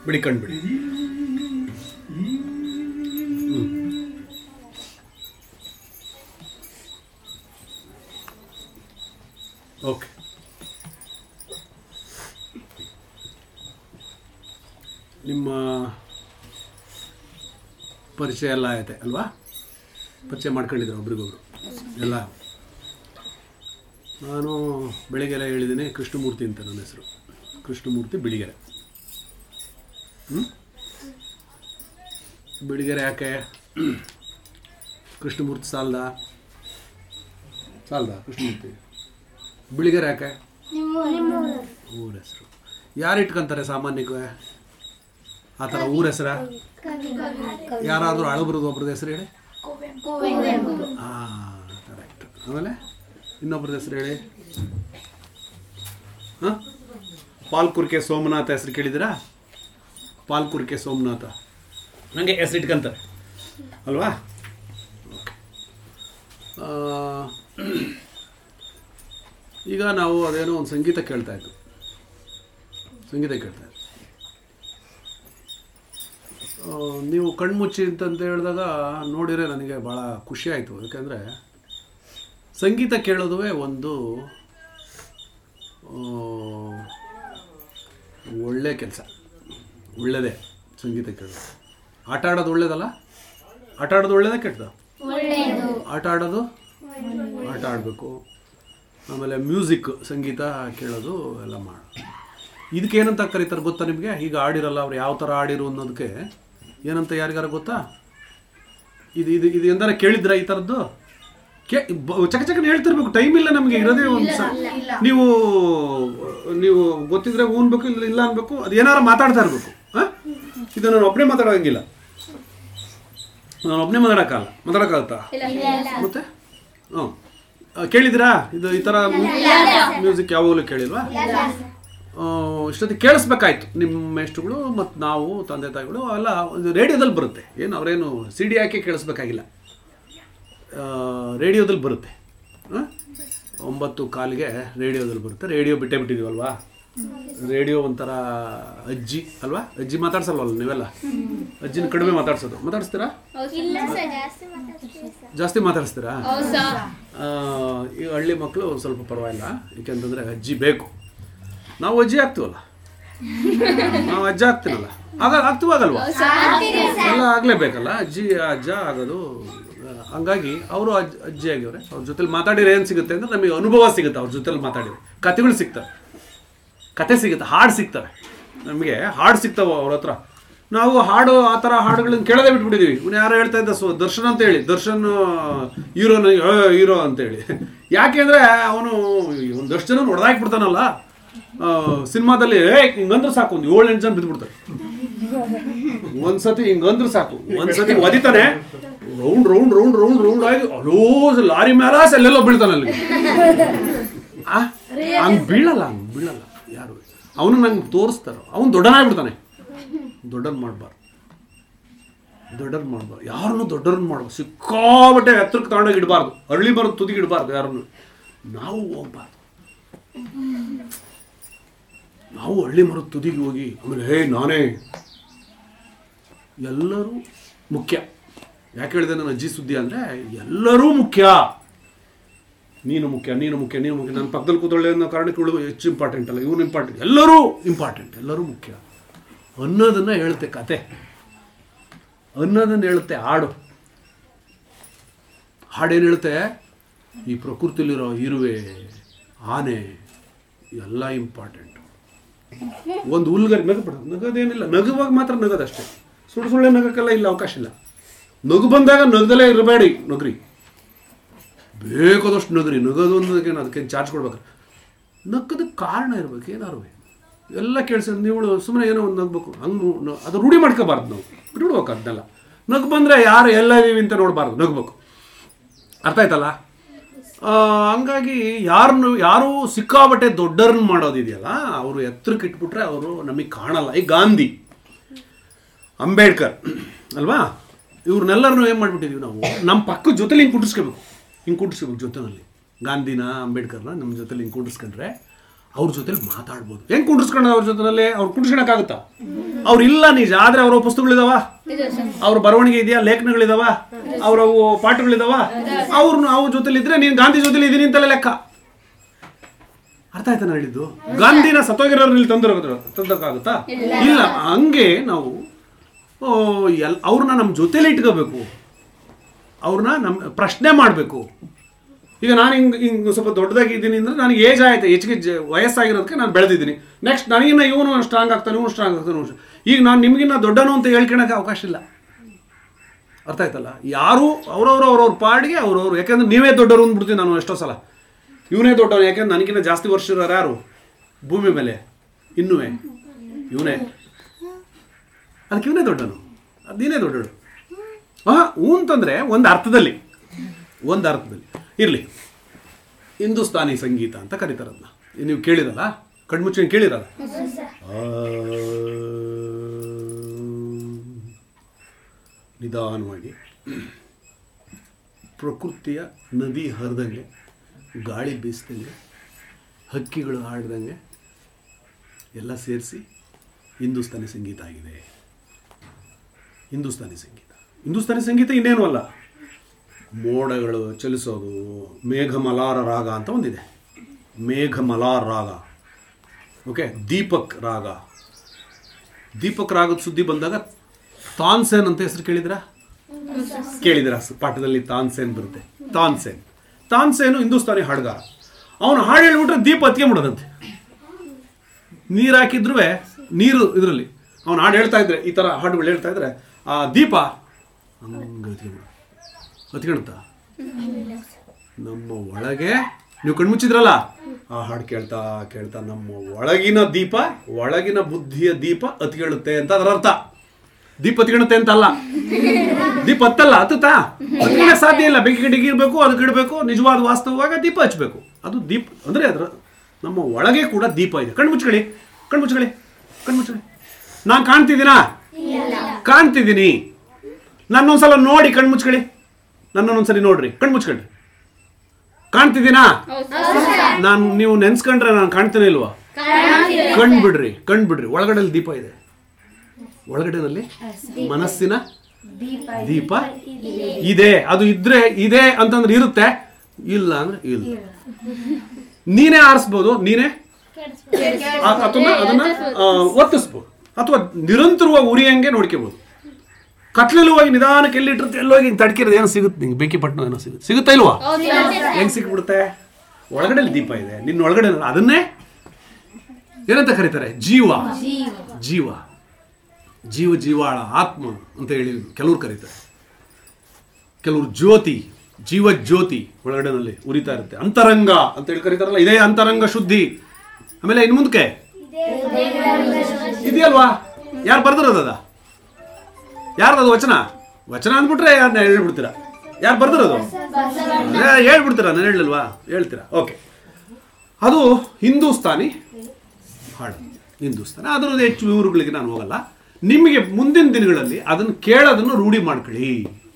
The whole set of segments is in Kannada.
ಬಿಡಿ ಕಣ್ಣು ಬಿಡಿ ಓಕೆ ನಿಮ್ಮ ಪರಿಚಯ ಎಲ್ಲ ಆಯ್ತೆ ಅಲ್ವಾ ಪರಿಚಯ ಮಾಡ್ಕೊಂಡಿದ್ರು ಒಬ್ರಿಗೊಬ್ರು ಎಲ್ಲ ನಾನು ಬೆಳಿಗ್ಗೆಲ್ಲ ಹೇಳಿದ್ದೀನಿ ಕೃಷ್ಣಮೂರ್ತಿ ಅಂತ ನನ್ನ ಹೆಸರು ಕೃಷ್ಣಮೂರ್ತಿ ಬಿಳಿಗೆರೆ ಹ್ಞೂ ಬಿಳಿಗೆರೆ ಯಾಕೆ ಕೃಷ್ಣಮೂರ್ತಿ ಸಾಲ್ದ ಸಾಲ್ದ ಕೃಷ್ಣಮೂರ್ತಿ ಬಿಳಿಗೆರೆ ಯಾಕೆ ಊರ ಹೆಸರು ಯಾರು ಇಟ್ಕೊಂತಾರೆ ಸಾಮಾನ್ಯಕ್ಕೆ ಆ ಥರ ಊರ ಹೆಸರ ಯಾರಾದರೂ ಅಳಬ್ರದ್ದು ಒಬ್ರದ್ದು ಹೆಸರು ಹೇಳಿ ಹಾಂ ಕರೆಕ್ಟ್ ಆಮೇಲೆ ಇನ್ನೊಬ್ರದ್ದು ಹೆಸರು ಹೇಳಿ ಹಾಂ ಪಾಲ್ಕುರ್ಕೆ ಸೋಮನಾಥ ಹೆಸರು ಕೇಳಿದ್ದೀರಾ ಪಾಲ್ಕುರ್ಕೆ ಸೋಮನಾಥ ನನಗೆ ಹೆಸರು ಇಟ್ಕೊಂತಾರೆ ಅಲ್ವಾ ಓಕೆ ಈಗ ನಾವು ಅದೇನೋ ಒಂದು ಸಂಗೀತ ಕೇಳ್ತಾ ಇದ್ವು ಸಂಗೀತ ಕೇಳ್ತಾ ಇದ್ವಿ ಆ, ನೀವು ಕಣ್ಮುಚ್ಚಿ ಅಂತಂತ ಹೇಳಿದಾಗ ನೋಡಿದರೆ ನನಗೆ ಭಾಳ ಖುಷಿ ಆಯಿತು ಯಾಕೆಂದರೆ ಸಂಗೀತ ಕೇಳೋದುವೇ ಒಂದು ಆ, ಒಳ್ಳೆ ಕೆಲಸ ಒಳ್ಳೆಯದೇ ಸಂಗೀತ ಕೇಳೋದು ಆಟ ಆಡೋದು ಒಳ್ಳೇದಲ್ಲ ಆಟ ಆಡೋದು ಒಳ್ಳೇದೇ ಕೆಟ್ಟದ ಆಟ ಆಡೋದು ಆಟ ಆಡಬೇಕು ಆಮೇಲೆ ಮ್ಯೂಸಿಕ್ ಸಂಗೀತ ಕೇಳೋದು ಎಲ್ಲ ಮಾಡು ಇದಕ್ಕೆ ಏನಂತ ಕರೀತಾರೆ ಗೊತ್ತಾ ನಿಮಗೆ ಈಗ ಆಡಿರಲ್ಲ ಅವ್ರು ಯಾವ ಥರ ಆಡಿರು ಅನ್ನೋದಕ್ಕೆ ಏನಂತ ಯಾರಿಗಾರ ಗೊತ್ತಾ ಇದು ಇದು ಇದು ಎಂದಾರ ಕೇಳಿದ್ರ ಈ ಥರದ್ದು ಕೇ ಬ- ಚಕ ಚಕನ ಹೇಳ್ತಿರ್ಬೇಕು ಟೈಮ್ ಇಲ್ಲ ನಮಗೆ ಇರೋದೇ ಒಂದು ಸ ನೀವು ನೀವು ಗೊತ್ತಿದ್ರೆ ಊನ್ಬೇಕು ಇಲ್ಲ ಇಲ್ಲ ಅನ್ಬೇಕು ಅದು ಏನಾರ ಮಾತಾಡ್ತಾ ಇರಬೇಕು ಹಾಂ ಇದು ನಾನು ಒಬ್ಬನೇ ಮಾತಾಡೋಂಗಿಲ್ಲ ನಾನು ಒಬ್ಬನೇ ಮಾತಾಡೋಕ್ಕಲ್ಲ ಮಾತಾಡೋಕ್ಕಾಗತ್ತಾ ಮತ್ತೆ ಹ್ಞೂ ಕೇಳಿದಿರಾ ಇದು ಈ ಥರ ಮ್ಯೂಸಿಕ್ ಯಾವಾಗಲೂ ಕೇಳಿಲ್ವಾ ಆ, ಇಷ್ಟೊತ್ತಿಗೆ ಕೇಳಿಸ್ಬೇಕಾಯ್ತು ನಿಮ್ಮ ಮೇಷ್ಟ್ರುಗಳು ಮತ್ತು ನಾವು ತಂದೆ ತಾಯಿಗಳು ಎಲ್ಲ ಇದು ರೇಡಿಯೋದಲ್ಲಿ ಬರುತ್ತೆ ಏನು ಅವರೇನು ಸಿ ಡಿ ಹಾಕಿ ಕೇಳಿಸ್ಬೇಕಾಗಿಲ್ಲ ಆ, ರೇಡಿಯೋದಲ್ಲಿ ಬರುತ್ತೆ ಆ? ಒಂಬತ್ತು ಕಾಲಿಗೆ ರೇಡಿಯೋದಲ್ಲಿ ಬರುತ್ತೆ ರೇಡಿಯೋ ಬಿಟ್ಟೇ ಬಿಟ್ಟಿದ್ದೀವಲ್ವಾ ರೇಡಿಯೋ ಒಂಥರ ಅಜ್ಜಿ ಅಲ್ವಾ ಅಜ್ಜಿ ಮಾತಾಡ್ಸಲ್ವಲ್ಲ ನೀವೆಲ್ಲ ಅಜ್ಜಿನ ಕಡಿಮೆ ಮಾತಾಡ್ಸೋದು ಮಾತಾಡಿಸ್ತೀರಾ ಇಲ್ಲ ಸರ್ ಜಾಸ್ತಿ ಮಾತಾಡ್ತೀವಿ ಸರ್ ಜಾಸ್ತಿ ಮಾತಾಡಿಸ್ತೀರಾ ಆ, ಈ ಹಳ್ಳಿ ಮಕ್ಕಳು ಒಂದು ಸ್ವಲ್ಪ ಪರವಾಗಿಲ್ಲ ಏಕೆಂತಂದರೆ ಅಜ್ಜಿ ಬೇಕು ನಾವು ಅಜ್ಜಿ ಆಗ್ತೀವಲ್ಲ ನಾವು ಅಜ್ಜ ಆಗ್ತೀನಲ್ಲ ಆಗ ಆಗ್ತೀವಾಗಲ್ವಾ ಎಲ್ಲ ಆಗಲೇಬೇಕಲ್ಲ ಅಜ್ಜಿ ಅಜ್ಜ ಆಗೋದು ಆ, ಹಂಗಾಗಿ ಅವರು ಅಜ್ಜ ಅಜ್ಜಿ ಆಗಿವ್ರೆ ಅವ್ರ ಜೊತೆಲಿ ಮಾತಾಡಿದ್ರೆ ಏನು ಸಿಗುತ್ತೆ ಅಂದ್ರೆ ನಮಗೆ ಅನುಭವ ಸಿಗುತ್ತೆ ಅವ್ರ ಜೊತೆಲಿ ಮಾತಾಡಿದ್ರೆ ಕತೆಗಳು ಸಿಗ್ತವೆ ಕತೆ ಸಿಗುತ್ತೆ ಹಾಡು ಸಿಗ್ತವೆ ನಮಗೆ ಹಾಡು ಸಿಗ್ತವೆ ಅವ್ರ ಹತ್ರ ನಾವು ಹಾಡು ಆ ಥರ ಹಾಡುಗಳನ್ನ ಕೇಳೋದೇ ಬಿಟ್ಬಿಟ್ಟಿದ್ದೀವಿ ಇವ್ನು ಯಾರು ಹೇಳ್ತಾ ಇದ್ದ ಸೊ ದರ್ಶನ್ ಅಂತ ಹೇಳಿ ದರ್ಶನ್ ಹೀರೋನ ಹೀರೋ ಅಂತೇಳಿ ಯಾಕೆ ಅಂದರೆ ಅವನು ಒಂದಷ್ಟು ಜನ ಹೊಡೆದಾಕ್ಬಿಡ್ತಾನಲ್ಲ ಸಿನಿಮಾದಲ್ಲಿ ಏ ಹಿಂಗಂದ್ರೆ ಸಾಕು ಒಂದು ಏಳು ಎಂಟು ಜನ ಬಿದ್ದುಬಿಡ್ತಾರೆ ಒಂದ್ಸತಿ ಹಿಂಗಂದ್ರೆ ಸಾಕು ಒಂದ್ಸತಿ ಒದಿತಾನೆ round round round round round ಆಗಿ ಅಲೋ ಲಾರಿ ಮೇಲೆ ಅಲ್ಲೆಲ್ಲೋ ಬೀಳ್ತಾನೆ ಅಲ್ಲಿ ಆ ಹಂಗೆ ಬೀಳಲ್ಲ ಹಂಗೆ ಬೀಳಲ್ಲ ಯಾರು ಅವನು ನಂಗೆ ತೋರಿಸ್ತಾರೋ ಅವನು ದೊಡ್ಡನಾಗ್ಬಿಡ್ತಾನೆ ದೊಡ್ಡನ್ ಮಾಡಬಾರ್ದು ದೊಡ್ಡನ್ ಮಾಡಬಾರ್ದು ಯಾರನ್ನು ದೊಡ್ಡರನ್ನ ಮಾಡ್ಬಾರ್ದು ಸಿಕ್ಕಾಬಟ್ಟೆ ಎತ್ತರಕ್ಕೆ ತಗೊಂಡೋಗಿ ಇಡಬಾರ್ದು ಅರಳಿ ಬರೋದು ತುದಿಗೆ ಇಡಬಾರ್ದು ಯಾರನ್ನು ನಾವು ಹೋಗ್ಬಾರ್ದು ನಾವು ಹಳ್ಳಿ ಮರದ ತುದಿಗೆ ಹೋಗಿ ಆಮೇಲೆ ಹೇ ನಾನೇ ಎಲ್ಲರೂ ಮುಖ್ಯ ಯಾಕೆ ಹೇಳಿದೆ ನನ್ನ ಅಜ್ಜಿ ಸುದ್ದಿ ಅಂದರೆ ಎಲ್ಲರೂ ಮುಖ್ಯ ನೀನು ಮುಖ್ಯ ನೀನು ಮುಖ್ಯ ನೀನು ಮುಖ್ಯ ನನ್ನ ಪಕ್ಕದಲ್ಲಿ ಕೂತೊಳ್ಳೆ ಅನ್ನೋ ಕಾರಣಕ್ಕೆ ಇವಳು ಹೆಚ್ಚು ಇಂಪಾರ್ಟೆಂಟ್ ಅಲ್ಲ ಇವನು ಇಂಪಾರ್ಟೆಂಟ್ ಎಲ್ಲರೂ ಇಂಪಾರ್ಟೆಂಟ್ ಎಲ್ಲರೂ ಮುಖ್ಯ ಅನ್ನೋದನ್ನು ಹೇಳುತ್ತೆ ಕತೆ ಅನ್ನೋದನ್ನು ಹೇಳುತ್ತೆ ಹಾಡು ಹಾಡೇನು ಹೇಳುತ್ತೆ ಈ ಪ್ರಕೃತಿಲಿರೋ ಇರುವೆ ಆನೆ ಎಲ್ಲ ಇಂಪಾರ್ಟೆಂಟು ಒಂದು ಹುಲ್ಗರಿ ನಗಬೇಡ ನಗೋದೇನಿಲ್ಲ ನಗುವಾಗ ಮಾತ್ರ ನಗೋದಷ್ಟೇ ಸುಳ್ಳು ಸುಳ್ಳೆ ನಗಕ್ಕೆಲ್ಲ ಇಲ್ಲ ಅವಕಾಶ ಇಲ್ಲ ನಗು ಬಂದಾಗ ನಗದಲ್ಲೇ ಇರಬೇಡಿ ನಗ್ರಿ ಬೇಕಾದಷ್ಟು ನಗರಿ ನಗೋದು ಅನ್ನೋದಕ್ಕೇನು ಅದಕ್ಕೇನು ಚಾರ್ಜ್ ಕೊಡ್ಬೇಕು ನಕ್ಕದಕ್ಕೆ ಕಾರಣ ಇರ್ಬೇಕು ಏನಾರು ಎಲ್ಲ ಕೇಳಿಸಿ ನೀವು ಸುಮ್ಮನೆ ಏನೋ ಒಂದು ನಗ್ಬೇಕು ಹಂಗೆ ಅದು ರೂಢಿ ಮಾಡ್ಕೋಬಾರ್ದು ನಾವು ಬಿಟ್ಬಿಡ್ಬೇಕು ಅದನ್ನೆಲ್ಲ ನಗು ಬಂದರೆ ಯಾರು ಎಲ್ಲ ಇದೀವಿ ಅಂತ ನೋಡಬಾರ್ದು ನಗ್ಬೇಕು ಅರ್ಥ ಆಯ್ತಲ್ಲ ಆ, ಹಂಗಾಗಿ ಯಾರನ್ನು ಯಾರು ಸಿಕ್ಕಾಬಟ್ಟೆ ದೊಡ್ಡರನ್ನ ಮಾಡೋದಿದೆಯಲ್ಲ ಅವರು ಎತ್ತರಕ್ಕೆ ಇಟ್ಬಿಟ್ರೆ ಅವರು ನಮಗೆ ಕಾಣಲ್ಲ ಈ ಗಾಂಧಿ ಅಂಬೇಡ್ಕರ್ ಅಲ್ವಾ ಇವ್ರನ್ನೆಲ್ಲರನ್ನು ಏನು ಮಾಡಿಬಿಟ್ಟಿದ್ದೀವಿ ನಾವು ನಮ್ಮ ಪಕ್ಕದ ಜೊತೆಲಿ ಹಿಂಗೆ ಕುಟ್ಟಿಸ್ಕೋಬೇಕು ಹಿಂಗೆ ಕುಟ್ಟಿಸ್ಕೋಬೇಕು ಜೊತೆನಲ್ಲಿ ಗಾಂಧಿನ ಅಂಬೇಡ್ಕರ್ನ ನಮ್ಮ ಜೊತೆಲಿ ಹಿಂಗೆ ಕುಟ್ಟಿಸ್ಕೊಂಡ್ರೆ ಅವ್ರ ಜೊತೆಲಿ ಮಾತಾಡ್ಬೋದು ಹೆಂಗ್ ಕುಂಡ್ರಿಸ್ಕೊಳ್ಳೋದು ಅವ್ರ ಜೊತೆನಲ್ಲಿ ಅವ್ರು ಕುಂಡ್ರಿಸ್ಕೊಳಕ್ಕಾಗುತ್ತಾ ಅವ್ರು ಇಲ್ಲ ನಿಜ ಆದ್ರೆ ಅವ್ರ ಪುಸ್ತಕಗಳಿದಾವ ಅವ್ರ ಬರವಣಿಗೆ ಇದೆಯಾ ಲೇಖನಗಳಿದಾವ ಅವ್ರ ಅವು ಪಾಠಗಳಿದಾವ ಅವ್ರನ್ನ ಅವ್ರ ಜೊತೆಲಿ ಇದ್ರೆ ನೀನು ಗಾಂಧಿ ಜೊತೆಲಿ ಇದೀನಿ ಅಂತೆಲ್ಲ ಲೆಕ್ಕ ಅರ್ಥ ಆಯ್ತಾ ನಾನು ಹೇಳಿದ್ದು ಗಾಂಧಿನ ಸತ್ತೋಗಿರೋರಲ್ಲಿ ತಂದಿರೋ ತಂದಕ್ಕಾಗುತ್ತಾ ಇಲ್ಲ ಹಂಗೆ ನಾವು ಓ, ಎಲ್ ಅವ್ರನ್ನ ನಮ್ಮ ಜೊತೆಲಿ ಇಟ್ಕೋಬೇಕು ಅವ್ರನ್ನ ನಮ್ಮ ಪ್ರಶ್ನೆ ಮಾಡಬೇಕು ಈಗ ನಾನು ಹಿಂಗೆ ಹಿಂಗೆ ಸ್ವಲ್ಪ ದೊಡ್ಡದಾಗಿ ಇದ್ದೀನಿ ಅಂದ್ರೆ ನನಗೆ ಏಜ್ ಆಯ್ತು ಹೆಚ್ಚಿಗೆ ಜ ವಯಸ್ಸಾಗಿರೋದಕ್ಕೆ ನಾನು ಬೆಳೆದಿದ್ದೀನಿ ನೆಕ್ಸ್ಟ್ ನನಗಿನ್ನ ಇವನು ಸ್ಟ್ರಾಂಗ್ ಆಗ್ತಾನೆ ಇವನು ಸ್ಟ್ರಾಂಗ್ ಆಗ್ತಾನೆ ಇವ್ನು strong- ಈಗ ನಾನು ನಿಮಗಿನ್ನ ದೊಡ್ಡನು ಅಂತ ಹೇಳ್ಕೊಳಕ್ಕೆ ಅವಕಾಶ ಇಲ್ಲ ಅರ್ಥ ಆಯ್ತಲ್ಲ ಯಾರು ಅವ್ರವ್ರು ಅವ್ರವ್ರ ಪಾಡಿಗೆ ಅವ್ರವ್ರು ಯಾಕಂದ್ರೆ ನೀವೇ ದೊಡ್ಡವರು ಅಂದ್ಬಿಡ್ತೀನಿ ನಾನು ಎಷ್ಟೋ ಸಲ ಇವನೇ ದೊಡ್ಡವನು ಯಾಕಂದ್ರೆ ನನಗಿನ್ನ ಜಾಸ್ತಿ ವರ್ಷ ಇರೋರು ಯಾರು ಭೂಮಿ ಮೇಲೆ ಇನ್ನೂ ಇವನೇ ಅದಕ್ಕೆ ಇವನೇ ದೊಡ್ಡನು ಅದು ನೀನೇ ದೊಡ್ಡಳು ಹಾಂ ಹ್ಞೂ ಅಂತಂದರೆ ಒಂದು ಅರ್ಥದಲ್ಲಿ ಒಂದು ಅರ್ಥದಲ್ಲಿ ಇರಲಿ ಹಿಂದೂಸ್ತಾನಿ ಸಂಗೀತ ಅಂತ ಕರೀತಾರೆ ಅದನ್ನ ನೀವು ಕೇಳಿರಲ್ಲ ಕಣ್ಮುಚ್ಚಿ ಕೇಳಿರಲ್ಲ ಆ, ನಿಧಾನವಾಗಿ ಪ್ರಕೃತಿಯ ನದಿ ಹರಿದಂಗೆ ಗಾಳಿ ಬೀಸ್ದಂಗೆ ಹಕ್ಕಿಗಳು ಹಾಡ್ದಂಗೆ ಎಲ್ಲ ಸೇರಿಸಿ ಹಿಂದೂಸ್ತಾನಿ ಸಂಗೀತ ಆಗಿದೆ ಹಿಂದೂಸ್ತಾನಿ ಸಂಗೀತ ಹಿಂದೂಸ್ತಾನಿ ಸಂಗೀತ ಇನ್ನೇನು ಅಲ್ಲ ಮೋಡಗಳು ಚಲಿಸೋದು ಮೇಘಮಲಾರ ರಾಗ ಅಂತ ಒಂದಿದೆ ಮೇಘಮಲಾರ್ ರಾಗ ಓಕೆ ದೀಪಕ್ ರಾಗ ದೀಪಕ್ ರಾಗದ ಸುದ್ದಿ ಬಂದಾಗ ತಾನ್ಸೇನ್ ಅಂತ ಹೆಸರು ಕೇಳಿದ್ರಾ ಕೇಳಿದ್ರ ಪಾಠದಲ್ಲಿ ತಾನ್ಸೇನ್ ಬರುತ್ತೆ ತಾನ್ಸೇನ್ ತಾನ್ಸೇನು ಹಿಂದೂಸ್ತಾನಿ ಹಾಡುಗಾರ ಅವನು ಹಾಡು ಹೇಳ್ಬಿಟ್ರೆ ದೀಪ ಹತ್ಕೊಂಬಿಡೋದಂತೆ ನೀರು ಹಾಕಿದ್ರು ನೀರು ಇದರಲ್ಲಿ ಅವನು ಹಾಡು ಹೇಳ್ತಾ ಇದ್ರೆ ಈ ಥರ ಹಾಡುಗಳು ಹೇಳ್ತಾ ಇದ್ರೆ ಆ ದೀಪ ಹಂಗೆ ಹತ್ಕೊಂಬಿಡ ಹತ್ಕೊಳುತ್ತಾ ನಮ್ಮ ಒಳಗೆ ನೀವು ಕಣ್ಮುಚ್ಚಿದ್ರಲ್ಲ ಆ ಹಾಡು ಕೇಳ್ತಾ ಕೇಳ್ತಾ ನಮ್ಮ ಒಳಗಿನ ದೀಪ ಒಳಗಿನ ಬುದ್ಧಿಯ ದೀಪ ಹತ್ಕೊಳ್ಳುತ್ತೆ ಅಂತ ಅದರ ಅರ್ಥ ದೀಪ ಹತ್ಕೊಳ್ಳುತ್ತೆ ಅಂತ ಅಲ್ಲ ದೀಪ ಹತ್ತಲ್ಲ ಹತ್ತುತ್ತಾ ಹತ್ಕೊಳ್ಳೋಕೆ ಸಾಧ್ಯ ಇಲ್ಲ ಬೆಂಕಿ ಗಿಡಿಗೆ ಇರಬೇಕು ಅದಕ್ಕೆ ಇಡಬೇಕು ನಿಜವಾದ ವಾಸ್ತವವಾಗ ದೀಪ ಹಚ್ಚಬೇಕು ಅದು ದೀಪ ಅಂದರೆ ಅದರ ನಮ್ಮ ಒಳಗೆ ಕೂಡ ದೀಪ ಇದೆ ಕಣ್ಣು ಮುಚ್ಕೊಳ್ಳಿ ಕಣ್ಣು ಮುಚ್ಕೊಳ್ಳಿ ಕಣ್ಣು ಮುಚ್ಕೊಳ್ಳಿ ನಾನು ಕಾಣ್ತಿದ್ದೀನಾ ಕಾಣ್ತಿದ್ದೀನಿ ನನ್ನೊಂದ್ಸಲ ನೋಡಿ ಕಣ್ಣು ಮುಚ್ಕೊಳ್ಳಿ ನನ್ನೊಂದ್ಸಲಿ ನೋಡ್ರಿ ಕಣ್ಣು ಮುಚ್ಕೊಳ್ಳಿ ಕಾಣ್ತಿದ್ದೀನಾ ನಾನು ನೀವು ನೆನ್ಸ್ಕೊಂಡ್ರೆ ನಾನು ಕಾಣ್ತೇನೆ ಇಲ್ವಾ ಕಣ್ ಬಿಡ್ರಿ ಕಣ್ ಬಿಡ್ರಿ ಒಳಗಡೆಲಿ ದೀಪ ಇದೆ ಒಳಗಡೆನಲ್ಲಿ ಮನಸ್ಸಿನ ದೀಪ ಇದೆ ಅದು ಇದ್ರೆ ಇದೆ ಅಂತಂದ್ರೆ ಇರುತ್ತೆ ಇಲ್ಲ ಅಂದ್ರೆ ಇಲ್ಲ ನೀನೇ ಆರಿಸ್ಬೋದು ನೀನೇ ಆ- ಅದನ್ನ ಅದನ್ನ ಆ, ಒತ್ತಿಸ್ಬೋದು ಅಥವಾ ನಿರಂತರವಾಗಿ ಉರಿಯಂಗೆ ನೋಡ್ಕೋಬಹುದು ಕತ್ಲಲ್ಲಿ ಹೋಗಿ ನಿಧಾನಕ್ಕೆ ಎಲ್ಲಿ ಇಟ್ಟಿರುತ್ತೆ ಎಲ್ಲೋಗಿ ಹಿಂಗೆ ತಡ್ಕಿರೋದು ಏನೋ ಸಿಗುತ್ತೆ ನಿಂಗೆ ಬೇಕಿ ಪಟ್ಟಣ ಏನೋ ಸಿಗುತ್ತೆ ಸಿಗುತ್ತಾ ಇಲ್ವಾ ಹೆಂಗ್ ಸಿಕ್ಬಿಡುತ್ತೆ ಒಳಗಡೆ ದೀಪ ಇದೆ ನಿನ್ನ ಒಳಗಡೆ ಅದನ್ನೇ ಏನಂತ ಕರೀತಾರೆ ಜೀವ ಜೀವ ಜೀವ ಜೀವಾಳ ಆತ್ಮ ಅಂತ ಹೇಳಿ ಕೆಲವ್ರು ಕರೀತಾರೆ ಕೆಲವರು ಜ್ಯೋತಿ ಜೀವ ಜ್ಯೋತಿ ಒಳಗಡೆನಲ್ಲಿ ಉರಿತಾ ಇರುತ್ತೆ ಅಂತರಂಗ ಅಂತ ಹೇಳಿ ಕರೀತಾರಲ್ಲ ಇದೇ ಅಂತರಂಗ ಶುದ್ಧಿ ಆಮೇಲೆ ಇನ್ನು ಮುಂದಕ್ಕೆ ಇದೆಯಲ್ವಾ ಯಾರು ಬರ್ದಿರೋದು ಅದ ಯಾರ್ದದು ವಚನ ವಚನ ಅಂದ್ಬಿಟ್ರೆ ಯಾರನ್ನ ಹೇಳ್ಬಿಡ್ತೀರಾ ಯಾರು ಬರ್ದಿರೋದು ಏ, ಹೇಳ್ಬಿಡ್ತೀರಾ ನಾನು ಹೇಳಲ್ವಾ ಹೇಳ್ತೀರಾ ಓಕೆ ಅದು ಹಿಂದೂಸ್ತಾನಿ ಹಾಡು ಹಿಂದೂಸ್ತಾನಿ ಅದರ ಹೆಚ್ಚು ವಿವರಗಳಿಗೆ ನಾನು ಹೋಗಲ್ಲ ನಿಮಗೆ ಮುಂದಿನ ದಿನಗಳಲ್ಲಿ ಅದನ್ನು ಕೇಳೋದನ್ನು ರೂಢಿ ಮಾಡ್ಕೊಳ್ಳಿ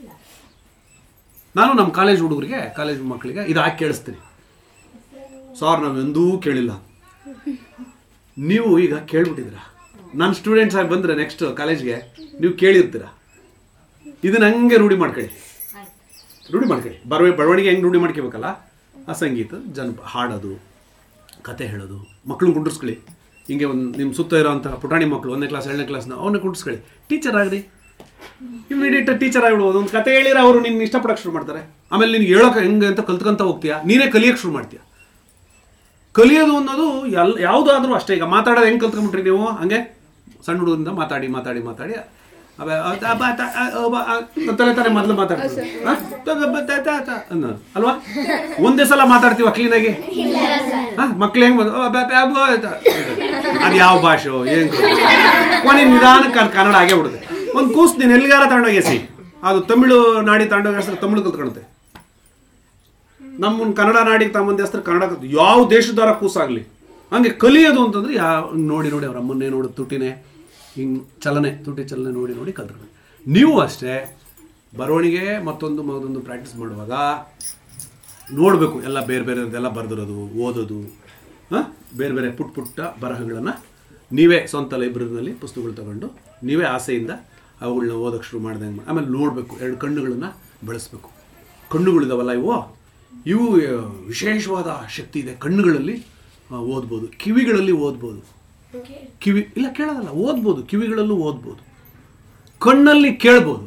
ನಾನು ನಮ್ಮ ಕಾಲೇಜ್ ಹುಡುಗರಿಗೆ ಕಾಲೇಜ್ ಮಕ್ಕಳಿಗೆ ಇದು ಹಾಕಿ ಕೇಳಿಸ್ತೀನಿ ಸಾರ್ ನಾವು ಎಂದೂ ಕೇಳಿಲ್ಲ ನೀವು ಈಗ ಕೇಳ್ಬಿಟ್ಟಿದ್ದೀರಾ ನನ್ನ ಸ್ಟೂಡೆಂಟ್ಸ್ ಆಗಿ ಬಂದರೆ ನೆಕ್ಸ್ಟ್ ಕಾಲೇಜ್ಗೆ ನೀವು ಕೇಳಿರ್ತೀರ ಇದನ್ನ ಹಂಗೆ ರೂಢಿ ಮಾಡ್ಕೊಳ್ಳಿ ರೂಢಿ ಮಾಡ್ಕೊಳ್ಳಿ ಬರವಣಿಗೆ ಬರವಣಿಗೆ ಹೆಂಗೆ ರೂಢಿ ಮಾಡ್ಕೋಬೇಕಲ್ಲ ಆ ಸಂಗೀತ ಜನಪ ಹಾಡೋದು ಕತೆ ಹೇಳೋದು ಮಕ್ಕಳನ್ನ ಕುಂಡ್ರಿಸ್ಕೊಳ್ಳಿ ಹಿಂಗೆ ಒಂದು ನಿಮ್ಮ ಸುತ್ತ ಇರೋಂಥ ಪುಟಾಣಿ ಮಕ್ಕಳು ಒಂದನೇ ಕ್ಲಾಸ್ ಎರಡನೇ ಕ್ಲಾಸ್ನ ಅವನ್ನ ಕುಂಡ್ರಿಸ್ಕೊಳ್ಳಿ ಟೀಚರ್ ಆಗ್ರಿ ಇಮಿಡಿಯೇಟ್ ಟೀಚರ್ ಆಗಿಬಿಡ್ಬೋದು ಒಂದು ಕತೆ ಹೇಳಿದ್ರೆ ಅವರು ನಿನ್ನ ಇಷ್ಟಪಡಕ್ಕೆ ಶುರು ಮಾಡ್ತಾರೆ ಆಮೇಲೆ ನಿನ್ಗೆ ಹೇಳೋಕೆ ಹೆಂಗೆ ಅಂತ ಕಲ್ತ್ಕೊಂತ ಹೋಗ್ತೀಯಾ ನೀನೇ ಕಲಿಯೋಕೆ ಶುರು ಮಾಡ್ತೀಯ ಕಲಿಯೋದು ಅನ್ನೋದು ಎಲ್ ಯಾವುದಾದ್ರೂ ಅಷ್ಟೇ ಈಗ ಮಾತಾಡೋದು ಹೆಂಗೆ ಕಲ್ತ್ಕೊಂಬಿಟ್ರಿ ನೀವು ಹಂಗೆ ಸಣ್ಣ ಹುಡುಗರಿಂದ ಮಾತಾಡಿ ಮಾತಾಡಿ ಮಾತಾಡಿ ಅಬ- ಅ- ಅಬ- ತ- ಅ- ಅಬ- ಅ- ಅಂತಾನೆ ತಾನೇ ಮೊದಲು ಮಾತಾಡ್ತೀವಿ ಹ? ತ- ಬ- ತ- ತ- ತ- ಅನ್ನೋದು. ಅಲ್ವಾ ಒಂದೇ ಸಲ ಮಾತಾಡ್ತೀವ ಕ್ಲೀನಾಗಿ ಮಕ್ಳು ಹೆಂಗ್ ಅದು ಯಾವ ಭಾಷೆ ಏನ್ ಕೊನೆ ನಿಧಾನಕ್ಕೆ ಅದು ಕನ್ನಡ ಆಗೇ ಬಿಡುತ್ತೆ ಒಂದು ಕೂಸ್ ನೀನು ಎಲ್ಲಿಗಾರ ತಗೊಂಡೋಗಿ ಎಸಿ ಅದು ತಮಿಳು ನಾಡಿ ತಗೊಂಡೋಗಿ ಹೆಸರು ತಮಿಳು ಕಲ್ತ್ಕೊಳುತ್ತೆ ನಮ್ಮನ್ನ ಕನ್ನಡ ನಾಡಿಗೆ ತಮ್ಮಂದ ಹೆಸರು ಕನ್ನಡ ಕಲ್ತು ಯಾವ ದೇಶದಾರ ಕೂಸಾಗಲಿ ಹಂಗೆ ಕಲಿಯೋದು ಅಂತಂದ್ರೆ ಯಾವ ನೋಡಿ ನೋಡಿ ಅವ್ರ ಅಮ್ಮನ್ನೇ ನೋಡು ತುಟಿನೇ ಹಿಂಗೆ ಚಲನೆ ತುಟಿ ಚಲನೆ ನೋಡಿ ನೋಡಿ ಕಲ್ತ್ಕೊಂಡು ನೀವು ಅಷ್ಟೇ ಬರವಣಿಗೆ ಮತ್ತೊಂದು ಮತ್ತೊಂದು ಪ್ರಾಕ್ಟೀಸ್ ಮಾಡುವಾಗ ನೋಡಬೇಕು ಎಲ್ಲ ಬೇರೆ ಬೇರೆ ಎಲ್ಲ ಬರೆದಿರೋದು ಓದೋದು ಹಾಂ ಬೇರೆ ಬೇರೆ ಪುಟ್ಟ ಪುಟ್ಟ ಬರಹಗಳನ್ನು ನೀವೇ ಸ್ವಂತ ಲೈಬ್ರರಿನಲ್ಲಿ ಪುಸ್ತಕಗಳು ತಗೊಂಡು ನೀವೇ ಆಸೆಯಿಂದ ಅವುಗಳನ್ನ ಓದೋಕ್ಕೆ ಶುರು ಮಾಡ್ದಂಗೆ ಆಮೇಲೆ ನೋಡಬೇಕು ಎರಡು ಕಣ್ಣುಗಳನ್ನು ಬೆಳೆಸ್ಬೇಕು ಕಣ್ಣುಗಳಿದಾವಲ್ಲ ಇವು ಇವು ಆ, ವಿಶೇಷವಾದ ಶಕ್ತಿ ಇದೆ ಕಣ್ಣುಗಳಲ್ಲಿ ಆ, ಓದ್ಬೋದು ಕಿವಿಗಳಲ್ಲಿ ಓದ್ಬೋದು ಕಿವಿ ಇಲ್ಲ ಕೇಳೋದಲ್ಲ ಓದ್ಬೋದು ಕಿವಿಗಳಲ್ಲೂ ಓದ್ಬೋದು ಕಣ್ಣಲ್ಲಿ ಕೇಳ್ಬೋದು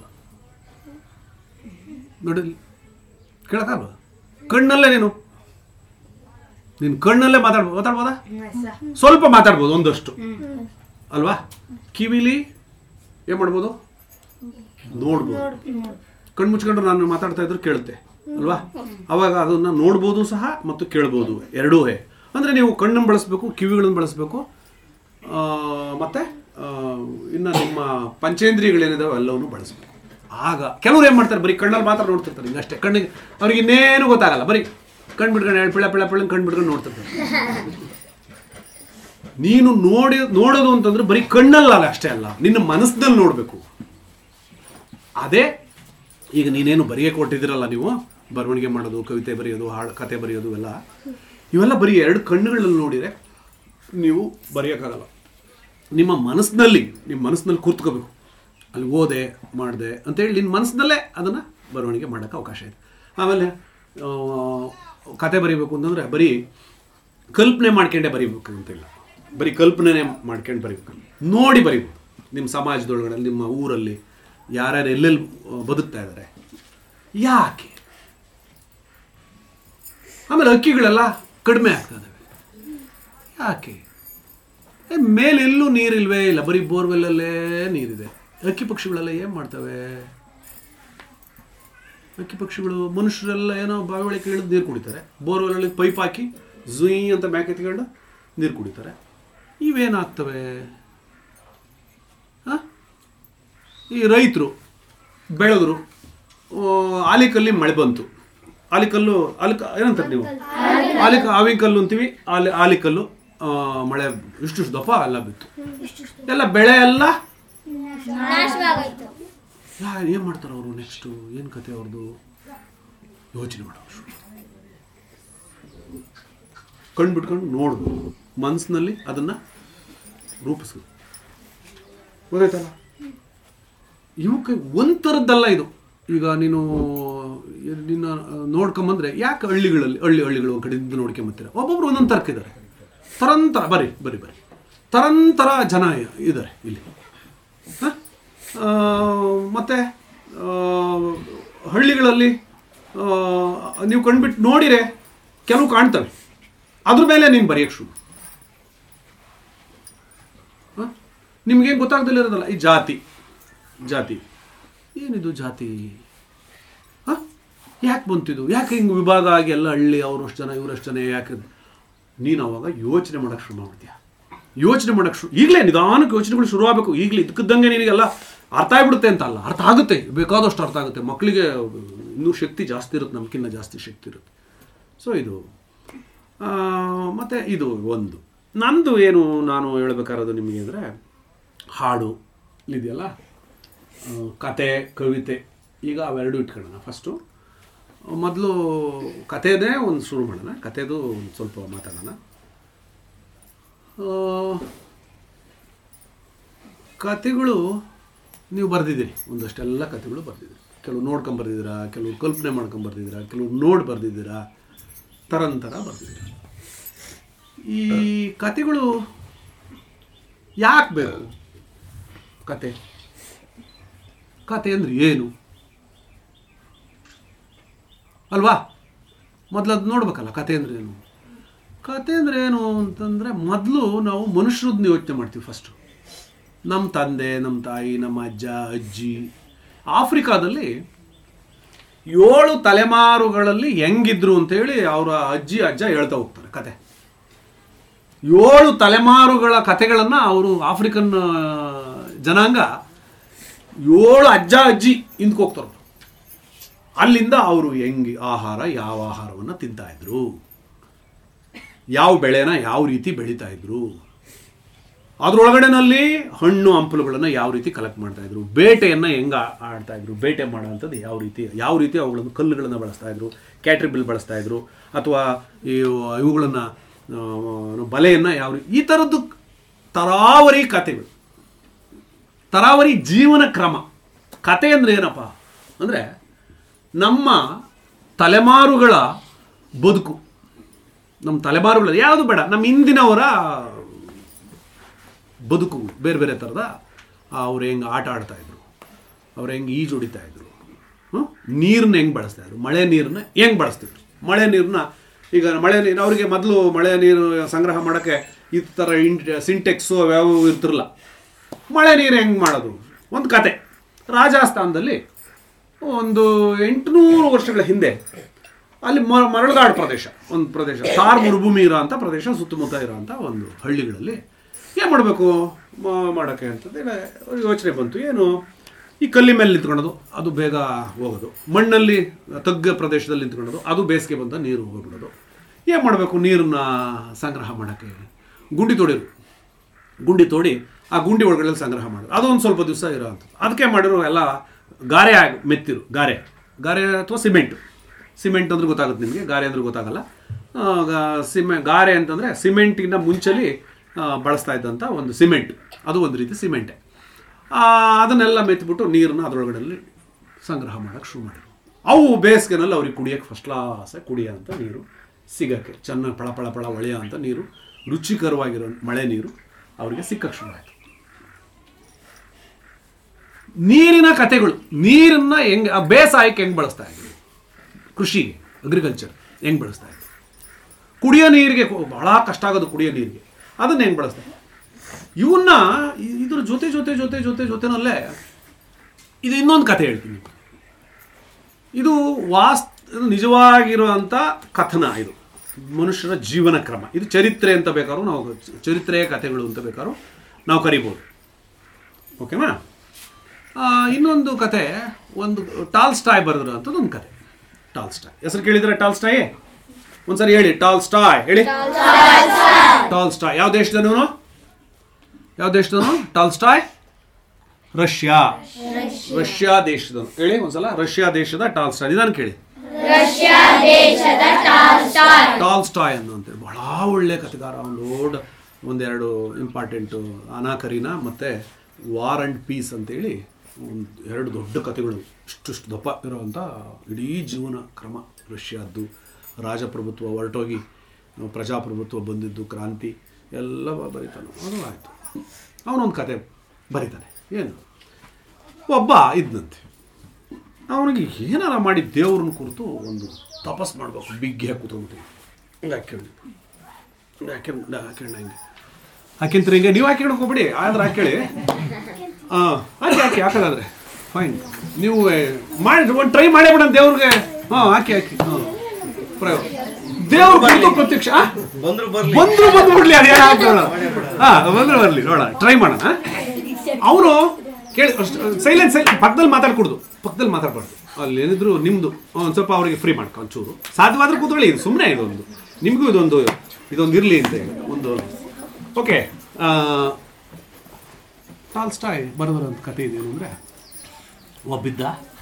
ನೋಡಿ ಕೇಳಕ್ಕಾಗಲ್ಲ ಕಣ್ಣಲ್ಲೇ ನೀನು ನೀನು ಕಣ್ಣಲ್ಲೇ ಮಾತಾಡ್ಬೋದು ಮಾತಾಡ್ಬೋದಾ ಸ್ವಲ್ಪ ಮಾತಾಡ್ಬೋದು ಒಂದಷ್ಟು ಅಲ್ವಾ ಕಿವಿಲಿ ಏನು ಮಾಡ್ಬೋದು ನೋಡ್ಬೋದು ಕಣ್ಣು ಮುಚ್ಕೊಂಡ್ರೆ ನಾನು ಮಾತಾಡ್ತಾ ಇದ್ರು ಕೇಳುತ್ತೆ ಅಲ್ವಾ ಅವಾಗ ಅದನ್ನು ನೋಡ್ಬೋದು ಸಹ ಮತ್ತು ಕೇಳ್ಬೋದು ಎರಡೂ ಅಂದರೆ ನೀವು ಕಣ್ಣನ್ನು ಬಳಸಬೇಕು ಕಿವಿಗಳನ್ನು ಬಳಸಬೇಕು ಮತ್ತು ಇನ್ನು ನಿಮ್ಮ ಪಂಚೇಂದ್ರಿಯಗಳೇನಿದಾವೆ ಎಲ್ಲವನ್ನೂ ಬಳಸಬೇಕು ಆಗ ಕೆಲವ್ರು ಏನು ಮಾಡ್ತಾರೆ ಬರೀ ಕಣ್ಣಲ್ಲಿ ಮಾತ್ರ ನೋಡ್ತಿರ್ತಾರೆ ಹಿಂಗೆ ಅಷ್ಟೇ ಕಣ್ಣಿಗೆ ಅವ್ರಿಗೆ ಇನ್ನೇನು ಗೊತ್ತಾಗಲ್ಲ ಬರೀ ಕಣ್ಣು ಬಿಟ್ಕೊಂಡು ಎರಡು ಪಿಳ ಪಿಳ ಪಿಳ ಕಣ್ಣು ಬಿಟ್ಕೊಂಡು ನೋಡ್ತಿರ್ತಾರೆ ನೀನು ನೋಡಿ ನೋಡೋದು ಅಂತಂದ್ರೆ ಬರೀ ಕಣ್ಣಲ್ಲ ಅಷ್ಟೇ ಅಲ್ಲ ನಿನ್ನ ಮನಸ್ಸಿನಲ್ಲಿ ನೋಡಬೇಕು ಅದೇ ಈಗ ನೀನೇನು ಬರೆಯಕ್ಕೆ ಕೊಟ್ಟಿದ್ದೀರಲ್ಲ ನೀವು ಬರವಣಿಗೆ ಮಾಡೋದು ಕವಿತೆ ಬರೆಯೋದು ಹಾಡು ಕತೆ ಬರೆಯೋದು ಎಲ್ಲ ಇವೆಲ್ಲ ಬರೀ ಎರಡು ಕಣ್ಣುಗಳಲ್ಲಿ ನೋಡಿದರೆ ನೀವು ಬರೆಯೋಕ್ಕಾಗಲ್ಲ ನಿಮ್ಮ ಮನಸ್ಸಿನಲ್ಲಿ ನಿಮ್ಮ ಮನಸ್ಸಿನಲ್ಲಿ ಕೂತ್ಕೋಬೇಕು ಅಲ್ಲಿ ಓದೆ ಮಾಡಿದೆ ಅಂತೇಳಿ ನಿನ್ನ ಮನಸ್ಸಿನಲ್ಲೇ ಅದನ್ನು ಬರವಣಿಗೆ ಮಾಡೋಕ್ಕೆ ಅವಕಾಶ ಇದೆ ಆಮೇಲೆ ಆ, ಕತೆ ಬರೀಬೇಕು ಅಂತಂದರೆ ಬರೀ ಕಲ್ಪನೆ ಮಾಡ್ಕೊಂಡೇ ಬರೀಬೇಕು ಅಂತಿಲ್ಲ ಬರೀ ಕಲ್ಪನೆ ಮಾಡ್ಕೊಂಡು ಬರೀಬೇಕು ನೋಡಿ ಬರೀಬೇಕು ನಿಮ್ಮ ಸಮಾಜದೊಳಗಡೆ ನಿಮ್ಮ ಊರಲ್ಲಿ ಯಾರ್ಯಾರು ಎಲ್ಲೆಲ್ಲಿ ಬದುಕ್ತಾ ಇದ್ದಾರೆ ಯಾಕೆ ಆಮೇಲೆ ಅಕ್ಕಿಗಳೆಲ್ಲ ಕಡಿಮೆ ಆಗ್ತಾ ಇದಾವೆ ಯಾಕೆ ಏ, ಮೇಲೆಲ್ಲೂ ನೀರಿಲ್ವೇ ಇಲ್ಲ ಬರೀ ಬೋರ್ವೆಲ್ಲಲ್ಲೇ ನೀರಿದೆ ಅಕ್ಕಿ ಪಕ್ಷಿಗಳೆಲ್ಲ ಏನು ಮಾಡ್ತವೆ ಅಕ್ಕಿ ಪಕ್ಷಿಗಳು ಮನುಷ್ಯರೆಲ್ಲ ಏನೋ ಬಾವಿ ಒಳಗೆ ಇಳಿದು ನೀರು ಕುಡಿತಾರೆ ಬೋರ್ವೆಲ್ಲಲ್ಲಿ ಪೈಪ್ ಹಾಕಿ ಝುಯ್ ಅಂತ ಮ್ಯಾಕ್ ಎತ್ಕೊಂಡು ನೀರು ಕುಡಿತಾರೆ ಇವೇನಾಗ್ತವೆ ಹಾಂ ಈ ರೈತರು ಬೆಳೆದ್ರು ಆ, ಆಲಿಕಲ್ಲಿ ಮಳೆ ಬಂತು ಆಲಿಕಲ್ಲು ಆಲಿಕ ಏನಂತಾರೆ ನೀವು ಆಲಿಕ ಆವಿಕಲ್ಲು ಅಂತೀವಿ ಆಲಿ ಆಲಿಕಲ್ಲು ಆ, ಮಳೆ ಇಷ್ಟು ದಪ್ಪ ಎಲ್ಲ ಬಿತ್ತು ಎಲ್ಲ ಬೆಳೆ ಎಲ್ಲ ನಾಶವಾಗೋಯ್ತು ಯಾ ಏನು ಮಾಡ್ತಾರೆ ಅವರು ನೆಕ್ಸ್ಟು ಏನು ಕತೆ ಅವ್ರದ್ದು ಯೋಚನೆ ಮಾಡೋ ಕಣ್ಣು ಬಿಟ್ಕೊಂಡು ನೋಡ್ದು ಮನಸ್ಸಿನಲ್ಲಿ ಅದನ್ನು ರೂಪಿಸ್ಬೇಕು ಗೊತ್ತಾಯ್ತಲ್ಲ ಇವಕ್ಕೆ ಒಂಥರದ್ದಲ್ಲ ಇದು ಈಗ ನೀನು ನಿನ್ನ ನೋಡ್ಕೊಂಬಂದ್ರೆ ಯಾಕೆ ಹಳ್ಳಿಗಳಲ್ಲಿ ಹಳ್ಳಿ ಹಳ್ಳಿಗಳು ಒಂದು ಕಡೆಯಿಂದ ನೋಡ್ಕೊಂಬತ್ತೀರ ಒಬ್ಬೊಬ್ರು ಒಂದೊಂದು ತರ್ಕ ಇದ್ದಾರೆ ತರಂತರ ಬರಿ ಬರಿ ಬರಿ ತರಂತರ ಜನ ಇದ್ದಾರೆ ಇಲ್ಲಿ ಹ? ಆ, ಮತ್ತೆ ಆ, ಹಳ್ಳಿಗಳಲ್ಲಿ ಆ, ನೀವು ಕಂಡ್ಬಿಟ್ಟು ನೋಡಿರೆ ಕೆಲವು ಕಾಣ್ತವೆ ಅದ್ರ ಮೇಲೆ ನೀನು ಬರೆಯಕ್ಕೆ ಶುರು ಹ? ನಿಮ್ಗೇನು ಗೊತ್ತಾಗ್ದಲ್ಲ ಇರೋದಲ್ಲ ಈ ಜಾತಿ ಜಾತಿ ಏನಿದು ಜಾತಿ ಹ? ಯಾಕೆ ಬಂತಿದು ಯಾಕೆ ಹಿಂಗೆ ವಿಭಾಗ ಆಗಿ ಎಲ್ಲ ಹಳ್ಳಿ ಅವರಷ್ಟು ಜನ ಇವರಷ್ಟು ಜನ ಯಾಕೆ ನೀನು ಅವಾಗ ಯೋಚನೆ ಮಾಡೋಕ್ಕೆ ಶುರು ಮಾಡ್ತೀಯ ಯೋಚನೆ ಮಾಡೋಕ್ಕೆ ಶುರು ಈಗಲೇ ನಿಧಾನಕ್ಕೆ ಯೋಚನೆಗಳು ಶುರು ಆಗಬೇಕು ಈಗಲೇ ಇದಕ್ಕಿದ್ದಂಗೆ ನಿನಗೆಲ್ಲ ಅರ್ಥ ಆಗ್ಬಿಡುತ್ತೆ ಅಂತ ಅಲ್ಲ ಅರ್ಥ ಆಗುತ್ತೆ ಬೇಕಾದಷ್ಟು ಅರ್ಥ ಆಗುತ್ತೆ ಮಕ್ಕಳಿಗೆ ಇನ್ನೂ ಶಕ್ತಿ ಜಾಸ್ತಿ ಇರುತ್ತೆ ನಮ್ಗಿನ್ನ ಜಾಸ್ತಿ ಶಕ್ತಿ ಇರುತ್ತೆ ಸೊ ಇದು ಆ, ಮತ್ತೆ ಇದು ಒಂದು ನಂದು ಏನು ನಾನು ಹೇಳ್ಬೇಕಾರೋದು ನಿಮಗೆ ಅಂದರೆ ಹಾಡು ಇದೆಯಲ್ಲ ಆ, ಕತೆ ಕವಿತೆ ಈಗ ಅವೆರಡು ಇಟ್ಕೊಳ್ಳೋಣ ಫಸ್ಟು ಮೊದಲು ಕತೆದೇ ಒಂದು ಶುರು ಮಾಡೋಣ ಕತೆದು ಒಂದು ಸ್ವಲ್ಪ ಮಾತಾಡೋಣ ಆ, ಕತೆಗಳು ನೀವು ಬರೆದಿದ್ದೀರಿ ಒಂದಷ್ಟೆಲ್ಲ ಕತೆಗಳು ಬರೆದಿದ್ದೀರಿ ಕೆಲವು ನೋಡ್ಕೊಂಡು ಬರ್ದಿದ್ದೀರಾ ಕೆಲವು ಕಲ್ಪನೆ ಮಾಡ್ಕೊಂಡು ಬರ್ದಿದ್ದೀರಾ ಕೆಲವು ನೋಡಿ ಬರ್ದಿದ್ದೀರಾ ತರಂತರ ಬರ್ದಿದ್ದೀರಾ ಈ ಕತೆಗಳು ಯಾಕೆ ಬೇಕು ಕತೆ ಕತೆ ಅಂದ್ರೆ ಏನು ಅಲ್ವಾ ಮೊದಲು ಅದು ನೋಡ್ಬೇಕಲ್ಲ ಕತೆ ಅಂದ್ರೆ ಏನು ಕತೆ ಅಂದ್ರೆ ಏನು ಅಂತಂದರೆ ಮೊದಲು ನಾವು ಮನುಷ್ಯರದ್ದು ಯೋಚನೆ ಮಾಡ್ತೀವಿ ಫಸ್ಟು ನಮ್ಮ ತಂದೆ ನಮ್ಮ ತಾಯಿ ನಮ್ಮ ಅಜ್ಜ ಅಜ್ಜಿ ಆಫ್ರಿಕಾದಲ್ಲಿ ಏಳು ತಲೆಮಾರುಗಳಲ್ಲಿ ಹೆಂಗಿದ್ರು ಅಂತೇಳಿ ಅವರ ಅಜ್ಜಿ ಅಜ್ಜ ಹೇಳ್ತಾ ಹೋಗ್ತಾರೆ ಕತೆ ಏಳು ತಲೆಮಾರುಗಳ ಕತೆಗಳನ್ನು ಅವರು ಆಫ್ರಿಕನ್ ಆ, ಜನಾಂಗ ಏಳು ಅಜ್ಜ ಅಜ್ಜಿ ಹಿಂದಕ್ಕೆ ಹೋಗ್ತಾರೆ ಅಲ್ಲಿಂದ ಅವರು ಹೆಂಗೆ ಆಹಾರ ಯಾವ ಆಹಾರವನ್ನು ತಿಂತಾ ಇದ್ರು ಯಾವ ಬೆಳೆನ ಯಾವ ರೀತಿ ಬೆಳೀತಾ ಇದ್ರು ಅದರೊಳಗಡೆನಲ್ಲಿ ಹಣ್ಣು ಹಂಪಲುಗಳನ್ನು ಯಾವ ರೀತಿ ಕಲೆಕ್ಟ್ ಮಾಡ್ತಾ ಇದ್ರು ಬೇಟೆಯನ್ನು ಹೆಂಗೆ ಆಡ್ತಾ ಇದ್ರು ಬೇಟೆ ಮಾಡೋವಂಥದ್ದು ಯಾವ ರೀತಿ ಯಾವ ರೀತಿ ಅವುಗಳನ್ನು ಕಲ್ಲುಗಳನ್ನು ಬಳಸ್ತಾ ಇದ್ರು ಕ್ಯಾಟ್ರಿ ಬಿಲ್ ಬಳಸ್ತಾ ಇದ್ರು ಅಥವಾ ಈ ಇವುಗಳನ್ನು ಆ, ಬಲೆಯನ್ನು ಯಾವ ರೀ- ಈ ಥರದ್ದು ತರಾವರಿ ಕಥೆಗಳು ತರಾವರಿ ಜೀವನ ಕ್ರಮ ಕತೆ ಅಂದರೆ ಏನಪ್ಪ ಅಂದರೆ ನಮ್ಮ ತಲೆಮಾರುಗಳ ಬದುಕು ನಮ್ಮ ತಲೆಮಾರುಗಳ ಯಾವುದು ಬೇಡ ನಮ್ಮ ಹಿಂದಿನವರ ಬದುಕು ಬೇರೆ ಬೇರೆ ಥರದ ಅವ್ರು ಹೆಂಗೆ ಆಟ ಆಡ್ತಾ ಇದ್ರು ಅವ್ರು ಹೆಂಗೆ ಈಜು ಹೊಡಿತಾ ಇದ್ರು ಹ್ಮ್? ನೀರನ್ನ ಹೆಂಗೆ ಬಳಸ್ತಾ ಇದ್ರು ಮಳೆ ನೀರನ್ನ ಹೆಂಗೆ ಬಳಸ್ತಿದ್ರು ಮಳೆ ನೀರನ್ನ ಈಗ ಮಳೆ ನೀರು ಅವರಿಗೆ ಮೊದಲು ಮಳೆ ನೀರು ಸಂಗ್ರಹ ಮಾಡೋಕ್ಕೆ ಈ ಥರ ಇಂಟ್ ಸಿಂಟೆಕ್ಸು ಅವ್ಯಾವ ಇರ್ತಿರಲ್ಲ ಮಳೆ ನೀರು ಹೆಂಗೆ ಮಾಡೋದು ಒಂದು ಕತೆ ರಾಜಸ್ಥಾನದಲ್ಲಿ ಒಂದು ಎಂಟುನೂರು ವರ್ಷಗಳ ಹಿಂದೆ ಅಲ್ಲಿ ಮ ಮರಳುಗಾಡು ಪ್ರದೇಶ ಒಂದು ಪ್ರದೇಶ ತಾರ್ ಮರುಭೂಮಿ ಇರೋ ಅಂಥ ಪ್ರದೇಶ ಸುತ್ತಮುತ್ತ ಇರೋ ಅಂಥ ಒಂದು ಹಳ್ಳಿಗಳಲ್ಲಿ ಏನು ಮಾಡಬೇಕು ಮಾಡೋಕ್ಕೆ ಅಂತಂದೇಳಿ ಯೋಚನೆ ಬಂತು ಏನು ಈ ಕಲ್ಲಿ ಮೇಲೆ ನಿಂತ್ಕೊಳ್ಳೋದು ಅದು ಬೇಗ ಹೋಗೋದು ಮಣ್ಣಲ್ಲಿ ತಗ್ಗ ಪ್ರದೇಶದಲ್ಲಿ ನಿಂತ್ಕೊಳ್ಳೋದು ಅದು ಬೇಸಿಗೆ ಬಂದ ನೀರು ಹೋಗ್ಬಿಡೋದು ಏನು ಮಾಡಬೇಕು ನೀರನ್ನ ಸಂಗ್ರಹ ಮಾಡೋಕ್ಕೆ ಗುಂಡಿ ತೋಡಿರು ಗುಂಡಿ ತೋಡಿ ಆ ಗುಂಡಿ ಒಳಗಡೆ ಸಂಗ್ರಹ ಮಾಡೋದು ಅದೊಂದು ಸ್ವಲ್ಪ ದಿವಸ ಇರೋ ಅಂಥದ್ದು ಅದಕ್ಕೆ ಮಾಡಿರೋ ಎಲ್ಲ ಗಾರೆ ಆಗಿ ಮೆತ್ತಿರು ಗಾರೆ ಗಾರೆ ಅಥವಾ ಸಿಮೆಂಟ್ ಸಿಮೆಂಟ್ ಅಂದ್ರೆ ಗೊತ್ತಾಗುತ್ತೆ ನಿಮಗೆ ಗಾರೆ ಅಂದ್ರೆ ಗೊತ್ತಾಗಲ್ಲ ಆ, ಗಾ- ಸಿಮೆ ಗಾರೆ ಅಂತಂದರೆ ಸಿಮೆಂಟಿನ ಮುಂಚೆಲಿ ಆ, ಬಳಸ್ತಾ ಇದ್ದಂಥ ಒಂದು ಸಿಮೆಂಟ್ ಅದು ಒಂದು ರೀತಿ ಸಿಮೆಂಟೇ ಆ, ಅದನ್ನೆಲ್ಲ ಮೆತ್ತಿಬಿಟ್ಟು ನೀರನ್ನ ಅದರೊಳಗಡೆ ಸಂಗ್ರಹ ಮಾಡೋಕ್ಕೆ ಶುರು ಮಾಡಿದ್ರು ಅವು ಬೇಸಿಗೆನಲ್ಲಿ ಅವ್ರಿಗೆ ಕುಡಿಯೋಕ್ಕೆ ಫಸ್ಟ್ ಕ್ಲಾಸ್ ಕುಡಿಯೋ ಅಂತ ನೀರು ಸಿಗೋಕ್ಕೆ ಚೆನ್ನಾಗಿ ಪಳ ಪಳ ಪಳ ಹೊಳೆಯೋ ಅಂತ ನೀರು ರುಚಿಕರವಾಗಿರೋ ಮಳೆ ನೀರು ಅವರಿಗೆ ಸಿಕ್ಕಕ್ಕೆ ಶುರು ಆಯಿತು ನೀರಿನ ಕಥೆಗಳು ನೀರನ್ನ ಹೆಂಗೆ ಆ ಬೇಸಾಯಕ್ಕೆ ಹೆಂಗೆ ಬಳಸ್ತಾ ಇದ್ರು ಕೃಷಿಗೆ ಅಗ್ರಿಕಲ್ಚರ್ ಹೆಂಗೆ ಬಳಸ್ತಾ ಇದ್ರು ಕುಡಿಯೋ ನೀರಿಗೆ ಕೊ- ಬಹಳ ಕಷ್ಟ ಆಗೋದು ಕುಡಿಯೋ ನೀರಿಗೆ ಅದನ್ನ ಹೆಂಗೆ ಬಳಸ್ತಾರೆ ಇವನ್ನ ಇ- ಇದ್ರ ಜೊತೆ ಜೊತೆ ಜೊತೆ ಜೊತೆ ಜೊತೆನಲ್ಲೇ ಇದು ಇನ್ನೊಂದು ಕಥೆ ಹೇಳ್ತೀನಿ ಇದು ವಾಸ್ ಇದು ನಿಜವಾಗಿರುವಂಥ ಕಥನ ಇದು ಮನುಷ್ಯನ ಜೀವನ ಕ್ರಮ ಇದು ಚರಿತ್ರೆ ಅಂತ ಬೇಕಾದ್ರೂ ನಾವು ಚ- ಚರಿತ್ರೆಯ ಕಥೆಗಳು ಅಂತ ಬೇಕಾದ್ರೂ ನಾವು ಕರಿಬೋದು ಓಕೆನಾ ಆ, ಇನ್ನೊಂದು ಕತೆ ಒಂದು ಟಾಲ್ ಸ್ಟಾಯ್ ಬರೆದ್ರು ಅಂಥದ್ದು ಒಂದು ಕತೆ ಟಾಲ್ ಸ್ಟಾಯ್ ಹೆಸರು ಕೇಳಿದ್ರೆ ಟಾಲ್ ಸ್ಟಾಯ್ ಒಂದ್ಸರಿ ಹೇಳಿ ಟಾಲ್ ಸ್ಟಾಯ್ ಹೇಳಿ ಟಾಲ್ ಸ್ಟಾಯ್ ಯಾವ ದೇಶದವನು ಯಾವ ದೇಶದವನು ಟಾಲ್ ಸ್ಟಾಯ್ ರಷ್ಯಾ ರಷ್ಯಾ ದೇಶದವನು ಹೇಳಿ ಒಂದ್ಸಲ ರಷ್ಯಾ ದೇಶದ ಟಾಲ್ ಸ್ಟಾಯ್ ನಿಧಾನ ಕೇಳಿ ಟಾಲ್ ಸ್ಟಾಯ್ ಅನ್ನೋಂಥೇಳಿ ಬಹಳ ಒಳ್ಳೆ ಕಥೆಗಾರ ಅವ್ನು ಲೋಡ್ ಒಂದೆರಡು ಇಂಪಾರ್ಟೆಂಟು ಅನಾಕರಿನ ಮತ್ತು ವಾರ್ ಆ್ಯಂಡ್ ಪೀಸ್ ಅಂತೇಳಿ ಒಂದು ಎರಡು ದೊಡ್ಡ ಕಥೆಗಳು ಇಷ್ಟಿಷ್ಟು ದಪ್ಪ ಇರೋವಂಥ ಇಡೀ ಜೀವನ ಕ್ರಮ ರಷ್ಯಾದ್ದು ರಾಜಪ್ರಭುತ್ವ ಹೊರಟೋಗಿ ಪ್ರಜಾಪ್ರಭುತ್ವ ಬಂದಿದ್ದು ಕ್ರಾಂತಿ ಎಲ್ಲ ಬ- ಬರೀತಾನೆ ಅದು ಆಯಿತು ಅವನೊಂದು ಕತೆ ಬರೀತಾನೆ ಏನು ಒಬ್ಬ ಇದ್ದಂತೆ ಅವನಿಗೆ ಏನಾರ ಮಾಡಿ ದೇವ್ರನ್ನ ಕುರಿತು ಒಂದು ತಪಸ್ ಮಾಡಬೇಕು ಬಿಗ್ಗೆ ಕೂತ್ಕೊಂಡ್ಬಿಟ್ಟು ಹಿಂಗೆ ಹಾಕ್ಯಂಡು ಹಿಂಗೆ ಹಾಕ್ಯಂಡು ಹಾಕ್ಯಂಡು ಹಂಗೆ ಹಾಕಿಂತ್ರಿ ಹಿಂಗೆ ನೀವು ಹಾಕ್ಯಂಡು ಹೋಗ್ಬಿಡಿ ಆದ್ರೆ ಹಾಕ್ಯಳಿ ಹಾಂ ಹಾಕಿ ಹಾಕಿ ಹಾಕೋದಾದ್ರೆ ಫೈನ್ ನೀವು ಏ, ಮಾಡಿ ಒಂದು ಟ್ರೈ ಮಾಡೇ ಬಿಡೋಣ ದೇವ್ರಿಗೆ ಹಾಂ ಹಾಕಿ ಹಾಕಿ ಹಾಂ ಪ್ರಯೋಗ ದೇವ್ರ ಕುರಿತು ಪ್ರತ್ಯಕ್ಷ ಆ? ಬಂದ್ರು ಬರ್ಲಿ ಬಂದ್ರು ಬಂದು ಬಿಡ್ಲಿ ಅದೇ ಹಾ ಬಂದ್ರು ಬರ್ಲಿ ನೋಡೋಣ ಟ್ರೈ ಮಾಡೋಣ ಅವನು ಕೇಳಿ ಸೈಲೆನ್ಸ್ ಪಕ್ಕದಲ್ಲಿ ಮಾತಾಡ್ಕೊಡ್ದು ಪಕ್ಕದಲ್ಲಿ ಮಾತಾಡ್ಬಾರ್ದು ಅಲ್ಲಿ ಏನಿದ್ರು ನಿಮ್ದು ಒಂದು ಸ್ವಲ್ಪ ಅವರಿಗೆ ಫ್ರೀ ಮಾಡ್ಕೊ ಒಂಚೂರು ಸಾಧ್ಯವಾದ್ರೆ ಕೂತ್ಕೊಳ್ಳಿ ಇದು ಸುಮ್ಮನೆ ಇದೊಂದು ನಿಮಗೂ ಇದೊಂದು ಇದೊಂದು ಇರಲಿ ಅಂತ ಹೇಳಿ ಒಂದು ಓಕೆ ಟಾಲ್ ಸ್ಟಾಯ್ ಬರೋದ್ರ ಕತೆ ಇದೇನು ಅಂದರೆ ಒಬ್ಬಿದ್ದ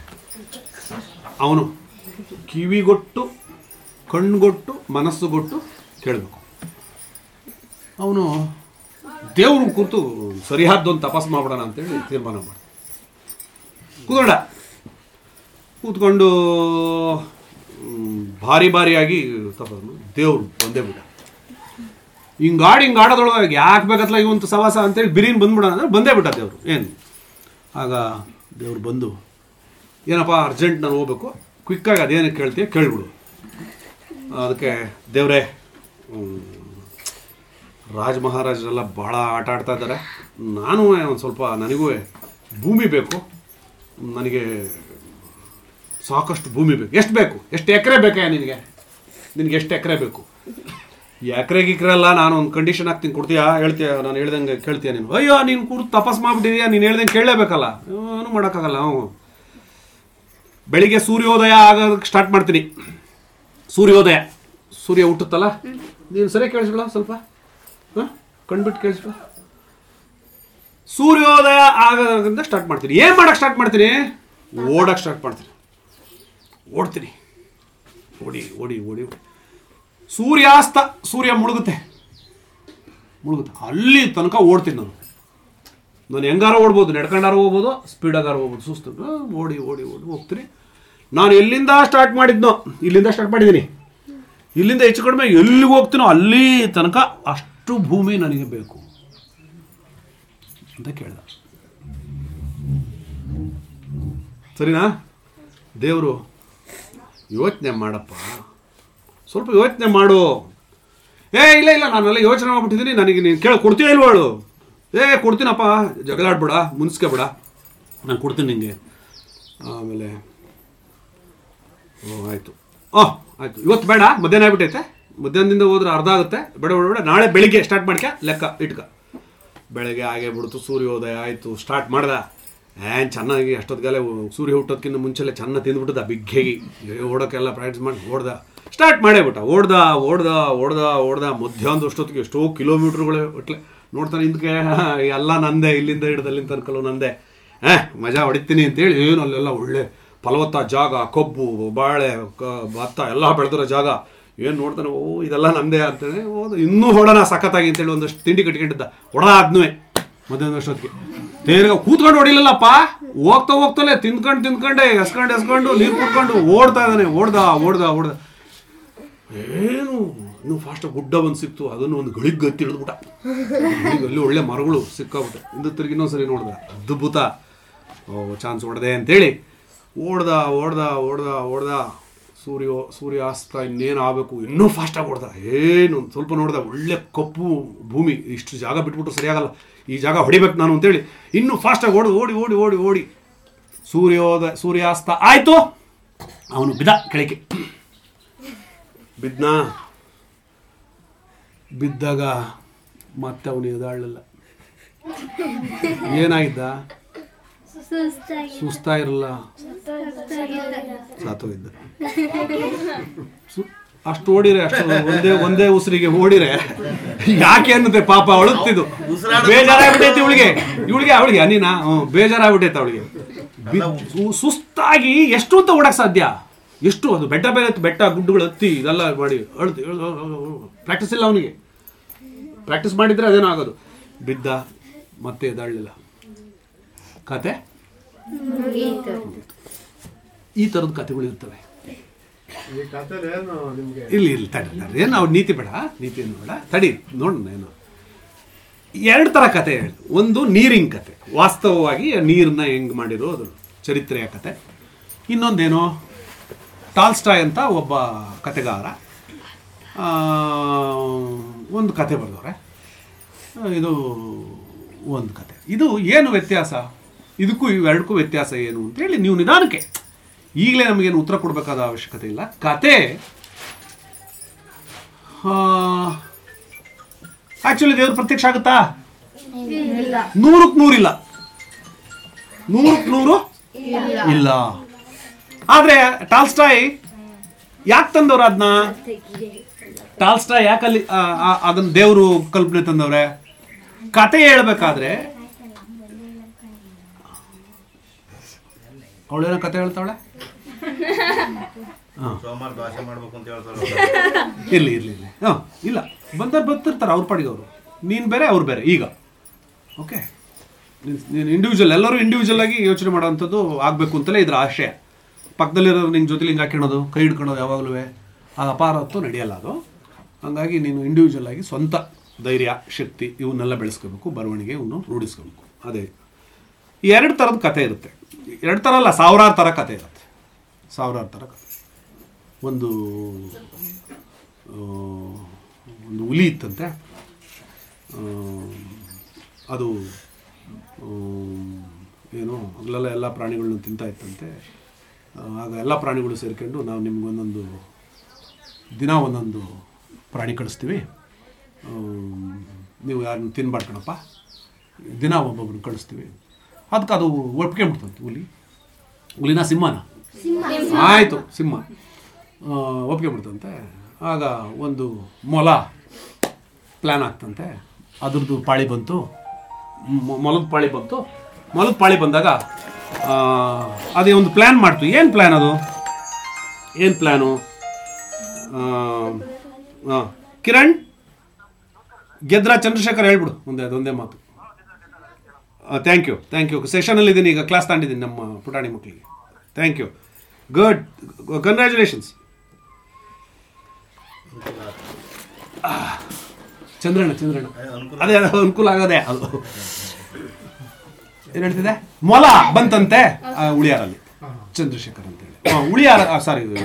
ಅವನು ಕಿವಿಗೊಟ್ಟು ಕಣ್ಗೊಟ್ಟು ಮನಸ್ಸುಗೊಟ್ಟು ಕೇಳಬೇಕು ಅವನು ದೇವ್ರ ಕುರಿತು ಸರಿಯಾದ್ದೊಂದು ತಪಾಸ್ ಮಾಡ್ಬಿಡೋಣ ಅಂತೇಳಿ ತೀರ್ಮಾನ ಮಾಡಿ ಕೂತ್ಕೊಂಡ ಕೂತ್ಕೊಂಡು ಮ್, ಭಾರಿ ಭಾರಿಯಾಗಿ ತಪಾಸ್ ಮಾಡಿ ದೇವ್ರು ಬಂದೇ ಬಿಟ್ಟ ಹಿಂಗಾಡಿ ಹಿಂಗೆ ಆಡೋದ್ರೊಳಗೆ ಯಾಕೆ ಬೇಕತ್ಲ ಇವಂತ ಸವಾಸ ಅಂತೇಳಿ ಬಿರಿನ್ ಬಂದ್ಬಿಡೋಣ ಅಂದ್ರೆ ಬಂದೇ ಬಿಟ್ಟ ದೇವ್ರು ಏನು ಆಗ ದೇವ್ರು ಬಂದು ಏನಪ್ಪ ಅರ್ಜೆಂಟ್ ನಾನು ಹೋಗ್ಬೇಕು ಕ್ವಿಕ್ಕಾಗಿ ಅದೇನು ಕೇಳ್ತೀಯ ಕೇಳ್ಬಿಡು ಅದಕ್ಕೆ ದೇವ್ರೇ ಹ್ಮ್, ರಾಜ ಮಹಾರಾಜರೆಲ್ಲ ಭಾಳ ಆಟ ಆಡ್ತಾ ಇದ್ದಾರೆ ನಾನು ಒಂದು ಸ್ವಲ್ಪ ನನಗೂ ಭೂಮಿ ಬೇಕು ನನಗೆ ಸಾಕಷ್ಟು ಭೂಮಿ ಬೇಕು ಎಷ್ಟು ಬೇಕು ಎಷ್ಟು ಎಕರೆ ಬೇಕಾ ನಿನಗೆ ನಿನಗೆ ಎಷ್ಟು ಎಕರೆ ಬೇಕು ಎಕರೆ ಗಿಕ್ರೆ ಅಲ್ಲ ನಾನು ಒಂದು ಕಂಡೀಷನ್ ಹಾಕ್ತೀನಿ ಕೊಡ್ತೀಯಾ ಹೇಳ್ತೀಯ ನಾನು ಹೇಳ್ದಂಗೆ ಕೇಳ್ತೀಯ ನೀನು ಅಯ್ಯೋ ನೀನು ಕೂಡ ತಪಾಸ್ ಮಾಡ್ಬಿಟ್ಟಿದ್ಯಾ ನೀನು ಹೇಳ್ದಂಗೆ ಕೇಳಲೇಬೇಕಲ್ಲ ಏನು ಮಾಡೋಕ್ಕಾಗಲ್ಲ ಹ್ಞೂ ಬೆಳಿಗ್ಗೆ ಸೂರ್ಯೋದಯ ಆಗೋದಕ್ಕೆ ಸ್ಟಾರ್ಟ್ ಮಾಡ್ತೀನಿ ಸೂರ್ಯೋದಯ ಸೂರ್ಯ ಹುಟ್ಟುತ್ತಲ್ಲ ನೀನು ಸರಿ ಕೇಳಿಸ್ಬಿಡ ಸ್ವಲ್ಪ ಹಾಂ ಕಣ್ಬಿಟ್ಟು ಕೇಳಿಸ್ಬಿಡ ಸೂರ್ಯೋದಯ ಆಗೋದ್ರಿಂದ ಸ್ಟಾರ್ಟ್ ಮಾಡ್ತೀನಿ ಏನು ಮಾಡಕ್ಕೆ ಸ್ಟಾರ್ಟ್ ಮಾಡ್ತೀನಿ ಓಡಕ್ಕೆ ಸ್ಟಾರ್ಟ್ ಮಾಡ್ತೀನಿ ಓಡ್ತೀನಿ ಓಡಿ ಓಡಿ ಓಡಿ ಸೂರ್ಯಾಸ್ತ ಸೂರ್ಯ ಮುಳುಗುತ್ತೆ ಮುಳುಗುತ್ತೆ ಅಲ್ಲಿ ತನಕ ಓಡ್ತೀನಿ ನಾನು ನಾನು ಹೆಂಗಾರ ಓಡ್ಬೋದು ನಡ್ಕೊಂಡಾರ ಹೋಗ್ಬೋದು ಸ್ಪೀಡಾಗಾರ ಹೋಗ್ಬೋದು ಸುಸ್ತು ಆ, ಓಡಿ ಓಡಿ ಓಡಿ ಹೋಗ್ತೀನಿ ನಾನು ಎಲ್ಲಿಂದ ಸ್ಟಾರ್ಟ್ ಮಾಡಿದ್ನೋ ಇಲ್ಲಿಂದ ಸ್ಟಾರ್ಟ್ ಮಾಡಿದ್ದೀನಿ ಇಲ್ಲಿಂದ ಹೆಚ್ಚು ಕಡಿಮೆ ಎಲ್ಲಿಗೆ ಹೋಗ್ತೀನೋ ಅಲ್ಲಿ ತನಕ ಅಷ್ಟು ಭೂಮಿ ನನಗೆ ಬೇಕು ಅಂತ ಕೇಳ್ದ ಸರಿನಾ ದೇವರು ಯೋಚನೆ ಮಾಡಪ್ಪ ಸ್ವಲ್ಪ ಯೋಚನೆ ಮಾಡು ಏ ಇಲ್ಲ ಇಲ್ಲ ನಾನೆಲ್ಲ ಯೋಚನೆ ಮಾಡ್ಬಿಟ್ಟಿದ್ದೀನಿ ನನಗೆ ನೀನು ಕೇಳ ಕೊಡ್ತೀಯ ಇಲ್ವಾಳು ಏ ಕೊಡ್ತೀನಪ್ಪ ಜಗಳ ಆಡ್ಬೇಡ ಮುನ್ಸ್ಕೊಬೇಡ ನಾನು ಕೊಡ್ತೀನಿ ನಿಂಗೆ ಆಮೇಲೆ ಓ ಆಯಿತು ಓಹ್ ಆಯಿತು ಇವತ್ತು ಬೇಡ ಮಧ್ಯಾಹ್ನ ಆಗ್ಬಿಟ್ಟೈತೆ ಮಧ್ಯಾಹ್ನದಿಂದ ಹೋದ್ರೆ ಅರ್ಧ ಆಗುತ್ತೆ ಬೇಡ ಬೇಡ ಬೇಡ ನಾಳೆ ಬೆಳಿಗ್ಗೆ ಸ್ಟಾರ್ಟ್ ಮಾಡ್ಕ ಲೆಕ್ಕ ಇಟ್ಕ ಬೆಳಗ್ಗೆ ಆಗೇ ಬಿಡ್ತು ಸೂರ್ಯೋದಯ ಆಯಿತು ಸ್ಟಾರ್ಟ್ ಮಾಡ್ದ ಏನ್ ಚೆನ್ನಾಗಿ ಅಷ್ಟೊತ್ತಿಗೆಲ್ಲ ಸೂರ್ಯ ಹುಟ್ಟೋದಕ್ಕಿಂತ ಮುಂಚೆಲೆ ಚೆನ್ನಾಗಿ ತಿಂದ್ಬಿಟ್ಟದ ಬಿಗ್ಗೆಗಿ ಓಡೋಕ್ಕೆಲ್ಲ ಪ್ರಾಕ್ಟೀಸ್ ಮಾಡಿ ಓಡ್ದ ಸ್ಟಾರ್ಟ್ ಮಾಡೇ ಬಿಟ್ಟ ಓಡ್ದ ಓಡ್ದ ಓಡ್ದ ಓಡ್ದ ಮಧ್ಯಾಹ್ನದ ಅಷ್ಟೊತ್ತಿಗೆ ಎಷ್ಟೋ ಕಿಲೋಮೀಟ್ರ್ಗಳು ಒಟ್ಲೆ ನೋಡ್ತಾನೆ ಹಿಂದಕ್ಕೆ ಎಲ್ಲ ನಂದೆ ಇಲ್ಲಿಂದ ಹಿಡಿದು ಅಲ್ಲಿಂದ ತನಕಲು ನಂದೆ ಏ ಮಜಾ ಹೊಡಿತೀನಿ ಅಂತೇಳಿ ಏನು ಅಲ್ಲೆಲ್ಲ ಒಳ್ಳೆ ಫಲವತ್ತ ಜಾಗ ಕಬ್ಬು ಬಾಳೆ ಕ ಭತ್ತ ಎಲ್ಲ ಬೆಳೆದಿರೋ ಜಾಗ ಏನು ನೋಡ್ತಾನೆ ಓ ಇದೆಲ್ಲ ನಂದೇ ಅಂತೇಳಿ ಹೌದು ಇನ್ನೂ ಹೊಡೋಣ ಸಖತ್ತಾಗಿ ಅಂತೇಳಿ ಒಂದಷ್ಟು ತಿಂಡಿ ಕಟ್ಕೊಂಡಿದ್ದ ಹೊಡ ಆದ್ನುವೆ ಮಧ್ಯಾಹ್ನ ಅಷ್ಟೊತ್ತಿಗೆ ತೇರ್ಗ ಕೂತ್ಕೊಂಡು ಹೊಡಿಲಿಲ್ಲಪ್ಪ ಹೋಗ್ತಾ ಹೋಗ್ತಲೇ ತಿಂದ್ಕೊಂಡು ತಿಂದ್ಕೊಂಡೆ ಎಸ್ಕೊಂಡು ಎಸ್ಕೊಂಡು ನೀರು ಕುಡ್ಕೊಂಡು ಓಡ್ತಾ ಇದ್ದಾನೆ ಓಡ್ದ ಓಡ್ದ ಓಡ್ದ ಏನು ಇನ್ನೂ ಫಾಸ್ಟಾಗಿ ಗುಡ್ಡ ಬಂದು ಸಿಕ್ತು ಅದನ್ನು ಒಂದು ಗಳಿಗೆ ಗತ್ತಿ ಹಿಡಿದ್ಬಿಟ್ಟ ಗಳಿಗೆ ಅಲ್ಲಿ ಒಳ್ಳೆ ಮರಗಳು ಸಿಕ್ಕಾಬಿಟ್ಟೆ ಇಂದು ತಿರುಗಿ ಇನ್ನೊಂದ್ಸರಿ ನೋಡ್ದ ಅದ್ಭುತ ಓ ಚಾನ್ಸ್ ಹೊಡೆದೆ ಅಂತೇಳಿ ಓಡ್ದ ಓಡ್ದ ಓಡ್ದ ಓಡ್ದ ಸೂರ್ಯ ಸೂರ್ಯಾಸ್ತ ಇನ್ನೇನು ಆಗಬೇಕು ಇನ್ನೂ ಫಾಸ್ಟಾಗಿ ಓಡ್ದ ಏನು ಒಂದು ಸ್ವಲ್ಪ ನೋಡ್ದ ಒಳ್ಳೆ ಕಪ್ಪು ಭೂಮಿ ಇಷ್ಟು ಜಾಗ ಬಿಟ್ಬಿಟ್ಟು ಸರಿಯಾಗಲ್ಲ ಈ ಜಾಗ ಹೊಡಿಬೇಕು ನಾನು ಅಂತೇಳಿ ಇನ್ನೂ ಫಾಸ್ಟಾಗಿ ಓಡಿ ಓಡಿ ಓಡಿ ಓಡಿ ಓಡಿ ಸೂರ್ಯೋದಯ ಸೂರ್ಯಾಸ್ತ ಆಯಿತು ಅವನು ಬಿದ್ದ ಕೆಳಗೆ ಬಿದ್ನ ಬಿದ್ದಾಗ ಮತ್ತೆ ಅವನು ಎದಾಳಲಿಲ್ಲ ಏನಾಗಿದ್ದ ಸುಸ್ತಾಗಿ ಸುಸ್ತಾ ಇರಲ್ಲ ಸಾತೋಗಿದ್ದ ಸು- ಅಷ್ಟು ಓಡಿರೆ ಅಷ್ಟು ಒಂದೇ ಒಂದೇ ಉಸಿರಿಗೆ ಓಡಿರೆ ಯಾಕೆ ಅನ್ನುತ್ತೆ ಪಾಪ ಅಳುತ್ತಿದ್ದು ಬೇಜಾರಾಗ್ಬಿಟ್ಟೈತಿ ಇವಳಿಗೆ ಇವಳಿಗೆ ಅವಳಿಗೆ ಅನ್ನಿನ ಹ್ಞೂ ಬೇಜಾರಾಗ್ಬಿಟ್ಟೈತೆ ಅವಳಿಗೆ ಸುಸ್ತಾಗಿ ಎಷ್ಟು ಅಂತ ಓಡಕ್ ಸಾಧ್ಯ ಎಷ್ಟು ಅದು ಬೆಟ್ಟ ಬೇರೆ ಹತ್ತಿ, ಬೆಟ್ಟ ಗುಡ್ಡಗಳು ಹತ್ತಿ ಇದೆಲ್ಲ ಮಾಡಿ ಅಳ್ತಿ ಪ್ರಾಕ್ಟೀಸ್ ಇಲ್ಲ ಅವನಿಗೆ ಪ್ರಾಕ್ಟೀಸ್ ಮಾಡಿದ್ರೆ ಅದೇನೋ ಆಗೋದು ಬಿದ್ದ ಮತ್ತೆ ಎದ್ದಾಳಲಿಲ್ಲ ಕತೆ ಈ ಥರದ ಕಥೆಗಳು ಇರ್ತವೆ ಈ ಕಥೆಲಿ ಏನು ನಿಮ್ಗೆ ಇಲ್ಲಿ ಇಲ್ಲಿ ತಡಿ ತಡಿ ಏನು ಅವ್ರು ನೀತಿ ಬೇಡ ನೀತಿ ಏನು ಬೇಡ ತಡಿ ನೋಡೋಣ ಏನು ಎರಡು ಥರ ಕತೆ ಹೇಳಿ ಒಂದು ನೀರಿನ ಕತೆ ವಾಸ್ತವವಾಗಿ ನೀರನ್ನ ಹೆಂಗೆ ಮಾಡಿರೋದು ಚರಿತ್ರೆಯ ಕತೆ ಇನ್ನೊಂದೇನು ಟಾಲ್ಸ್ಟಾಯ್ ಅಂತ ಒಬ್ಬ ಕತೆಗಾರ ಆ, ಒಂದು ಕತೆ ಬರೆದವ್ರೆ ಆ, ಇದು ಒಂದು ಕತೆ ಇದು ಏನು ವ್ಯತ್ಯಾಸ ಇದಕ್ಕೂ ಇವೆರಡಕ್ಕೂ ವ್ಯತ್ಯಾಸ ಏನು ಅಂತೇಳಿ ನೀವು ನಿಧಾನಕ್ಕೆ ಈಗಲೇ ನಮಗೇನು ಉತ್ತರ ಕೊಡಬೇಕಾದ ಅವಶ್ಯಕತೆ ಇಲ್ಲ ಕತೆ ಆಕ್ಚುಲಿ ದೇವ್ರ ಪ್ರತ್ಯಕ್ಷ ಆಗುತ್ತಾ ನೂರಕ್ಕೆ ನೂರಿಲ್ಲ ನೂರಕ್ಕೆ ನೂರು ಇಲ್ಲ ಆದ್ರೆ ಟಾಲ್ಸ್ಟಾಯ್ ಯಾಕೆ ತಂದವ್ರು ಅದನ್ನ ಟಾಲ್ಸ್ಟಾಯ್ ಯಾಕೆ ಅಲ್ಲಿ ಆ- ಆ- ಅದನ್ನ ದೇವರು ಕಲ್ಪನೆ ತಂದವ್ರೆ ಕತೆ ಹೇಳ್ಬೇಕಾದ್ರೆ ಅವಳೇನೋ ಕತೆ ಹೇಳ್ತಾವಳೆ ಸೋಮವಾರ ದೋಸೆ ಮಾಡ್ಬೇಕು ಅಂತ ಹೇಳ್ತಾರೆ ಇರ್ಲಿ ಇರ್ಲಿ ಇರ್ಲಿ ಹಾಂ ಇಲ್ಲ ಬಂದವ್ರು ಬರ್ತಿರ್ತಾರೆ ಅವ್ರ ಪಾಡಿಗೆ ಅವರು ನೀನು ಬೇರೆ ಅವ್ರು ಬೇರೆ ಈಗ ಓಕೆ ನೀನು ಇಂಡಿವಿಜುವಲ್ ಎಲ್ಲರೂ ಇಂಡಿವಿಜುವಲ್ ಆಗಿ ಯೋಚನೆ ಮಾಡೋವಂಥದ್ದು ಆಗಬೇಕು ಅಂತಲೇ ಇದ್ರ ಆಶಯ ಪಕ್ಕದಲ್ಲಿರೋರು ನಿನ್ನ ಜೊತೆಲಿ ಹಿಂಗೆ ಹಾಕ್ಕೊಳ್ಳೋದು ಕೈ ಹಿಡ್ಕೊಳ್ಳೋದು ಯಾವಾಗಲೂ ಆ ಅಪಾರ ಹೊತ್ತು ನಡೆಯಲ್ಲ ಅದು ಹಂಗಾಗಿ ನೀನು ಇಂಡಿವಿಜುವಲ್ ಆಗಿ ಸ್ವಂತ ಧೈರ್ಯ ಶಕ್ತಿ ಇವನ್ನೆಲ್ಲ ಬೆಳೆಸ್ಕೋಬೇಕು ಬರವಣಿಗೆ ಇವನ್ನು ರೂಢಿಸ್ಕೋಬೇಕು ಅದೇ ಎರಡು ಥರದ ಕತೆ ಇರುತ್ತೆ ಎರಡು ಥರ ಅಲ್ಲ ಸಾವಿರಾರು ಥರ ಕತೆ ಇರುತ್ತೆ ಸಾವಿರಾರು ಥರ ಕತೆ ಒಂದು ಆ, ಒಂದು ಹುಲಿ ಇತ್ತಂತೆ ಆ, ಅದು ಆ, ಏನು ಹಗಲೆಲ್ಲ ಎಲ್ಲ ಪ್ರಾಣಿಗಳನ್ನ ತಿಂತಾ ಇತ್ತಂತೆ ಆ, ಆಗ ಎಲ್ಲ ಪ್ರಾಣಿಗಳು ಸೇರ್ಕೊಂಡು ನಾವು ನಿಮ್ಗೊಂದೊಂದು ದಿನ ಒಂದೊಂದು ಪ್ರಾಣಿ ಕಳಿಸ್ತೀವಿ ಆ, ನೀವು ಯಾರನ್ನ ತಿನ್ಬಾರ್ಕಣಪ್ಪ ದಿನ ಒಬ್ಬೊಬ್ರನ್ನ ಕಳಿಸ್ತೀವಿ ಅದಕ್ಕೆ ಅದು ಒಪ್ಪಿಗೆ ಬಿಡ್ತಂತೆ ಹುಲಿ ಹುಲಿನ ಸಿಂಹನ ಆಯಿತು ಸಿಂಹ ಆ, ಒಪ್ಪಿಗೆ ಬಿಡ್ತಂತೆ ಆಗ ಒಂದು ಮೊಲ ಪ್ಲ್ಯಾನ್ ಆಗ್ತಂತೆ ಅದ್ರದ್ದು ಪಾಳಿ ಬಂತು ಮೊ- ಮೊಲದ ಪಾಳಿ ಬಂತು ಮೊಲದ ಪಾಳಿ ಬಂದಾಗ ಆ, ಅದೇ ಒಂದು ಪ್ಲ್ಯಾನ್ ಮಾಡ್ತು ಏನು ಪ್ಲ್ಯಾನ್ ಅದು ಏನು ಪ್ಲ್ಯಾನು ಹಾಂ ಕಿರಣ್ ಗೆದ್ರ ಚಂದ್ರಶೇಖರ್ ಹೇಳ್ಬಿಡು ಒಂದೇ ಅದೊಂದೇ ಮಾತು ಥ್ಯಾಂಕ್ ಯು ಥ್ಯಾಂಕ್ ಯು ಸೆಷನಲ್ಲಿ ಇದ್ದೀನಿ ಈಗ ಕ್ಲಾಸ್ ತಗೊಂಡಿದ್ದೀನಿ ನಮ್ಮ ಪುಟಾಣಿ ಮಕ್ಕಳಿಗೆ ಥ್ಯಾಂಕ್ ಯು ಗುಡ್ ಕಂಗ್ರ್ಯಾಚುಲೇಷನ್ಸ್ ಚಂದ್ರಣ್ಣ ಚಂದ್ರಣ್ಣ ಅದೇ ಅದು ಅನುಕೂಲ ಆಗದೆ ಅದು ಏನು ಹೇಳ್ತಿದೆ ಮೊಲ ಬಂತಂತೆ ಆ, ಉಳಿಯಾರಲ್ಲಿ ಚಂದ್ರಶೇಖರ್ ಅಂತ ಹೇಳಿ ಹಾಂ ಉಳಿಯಾರ ಸಾರಿ ಅಯ್ಯೋ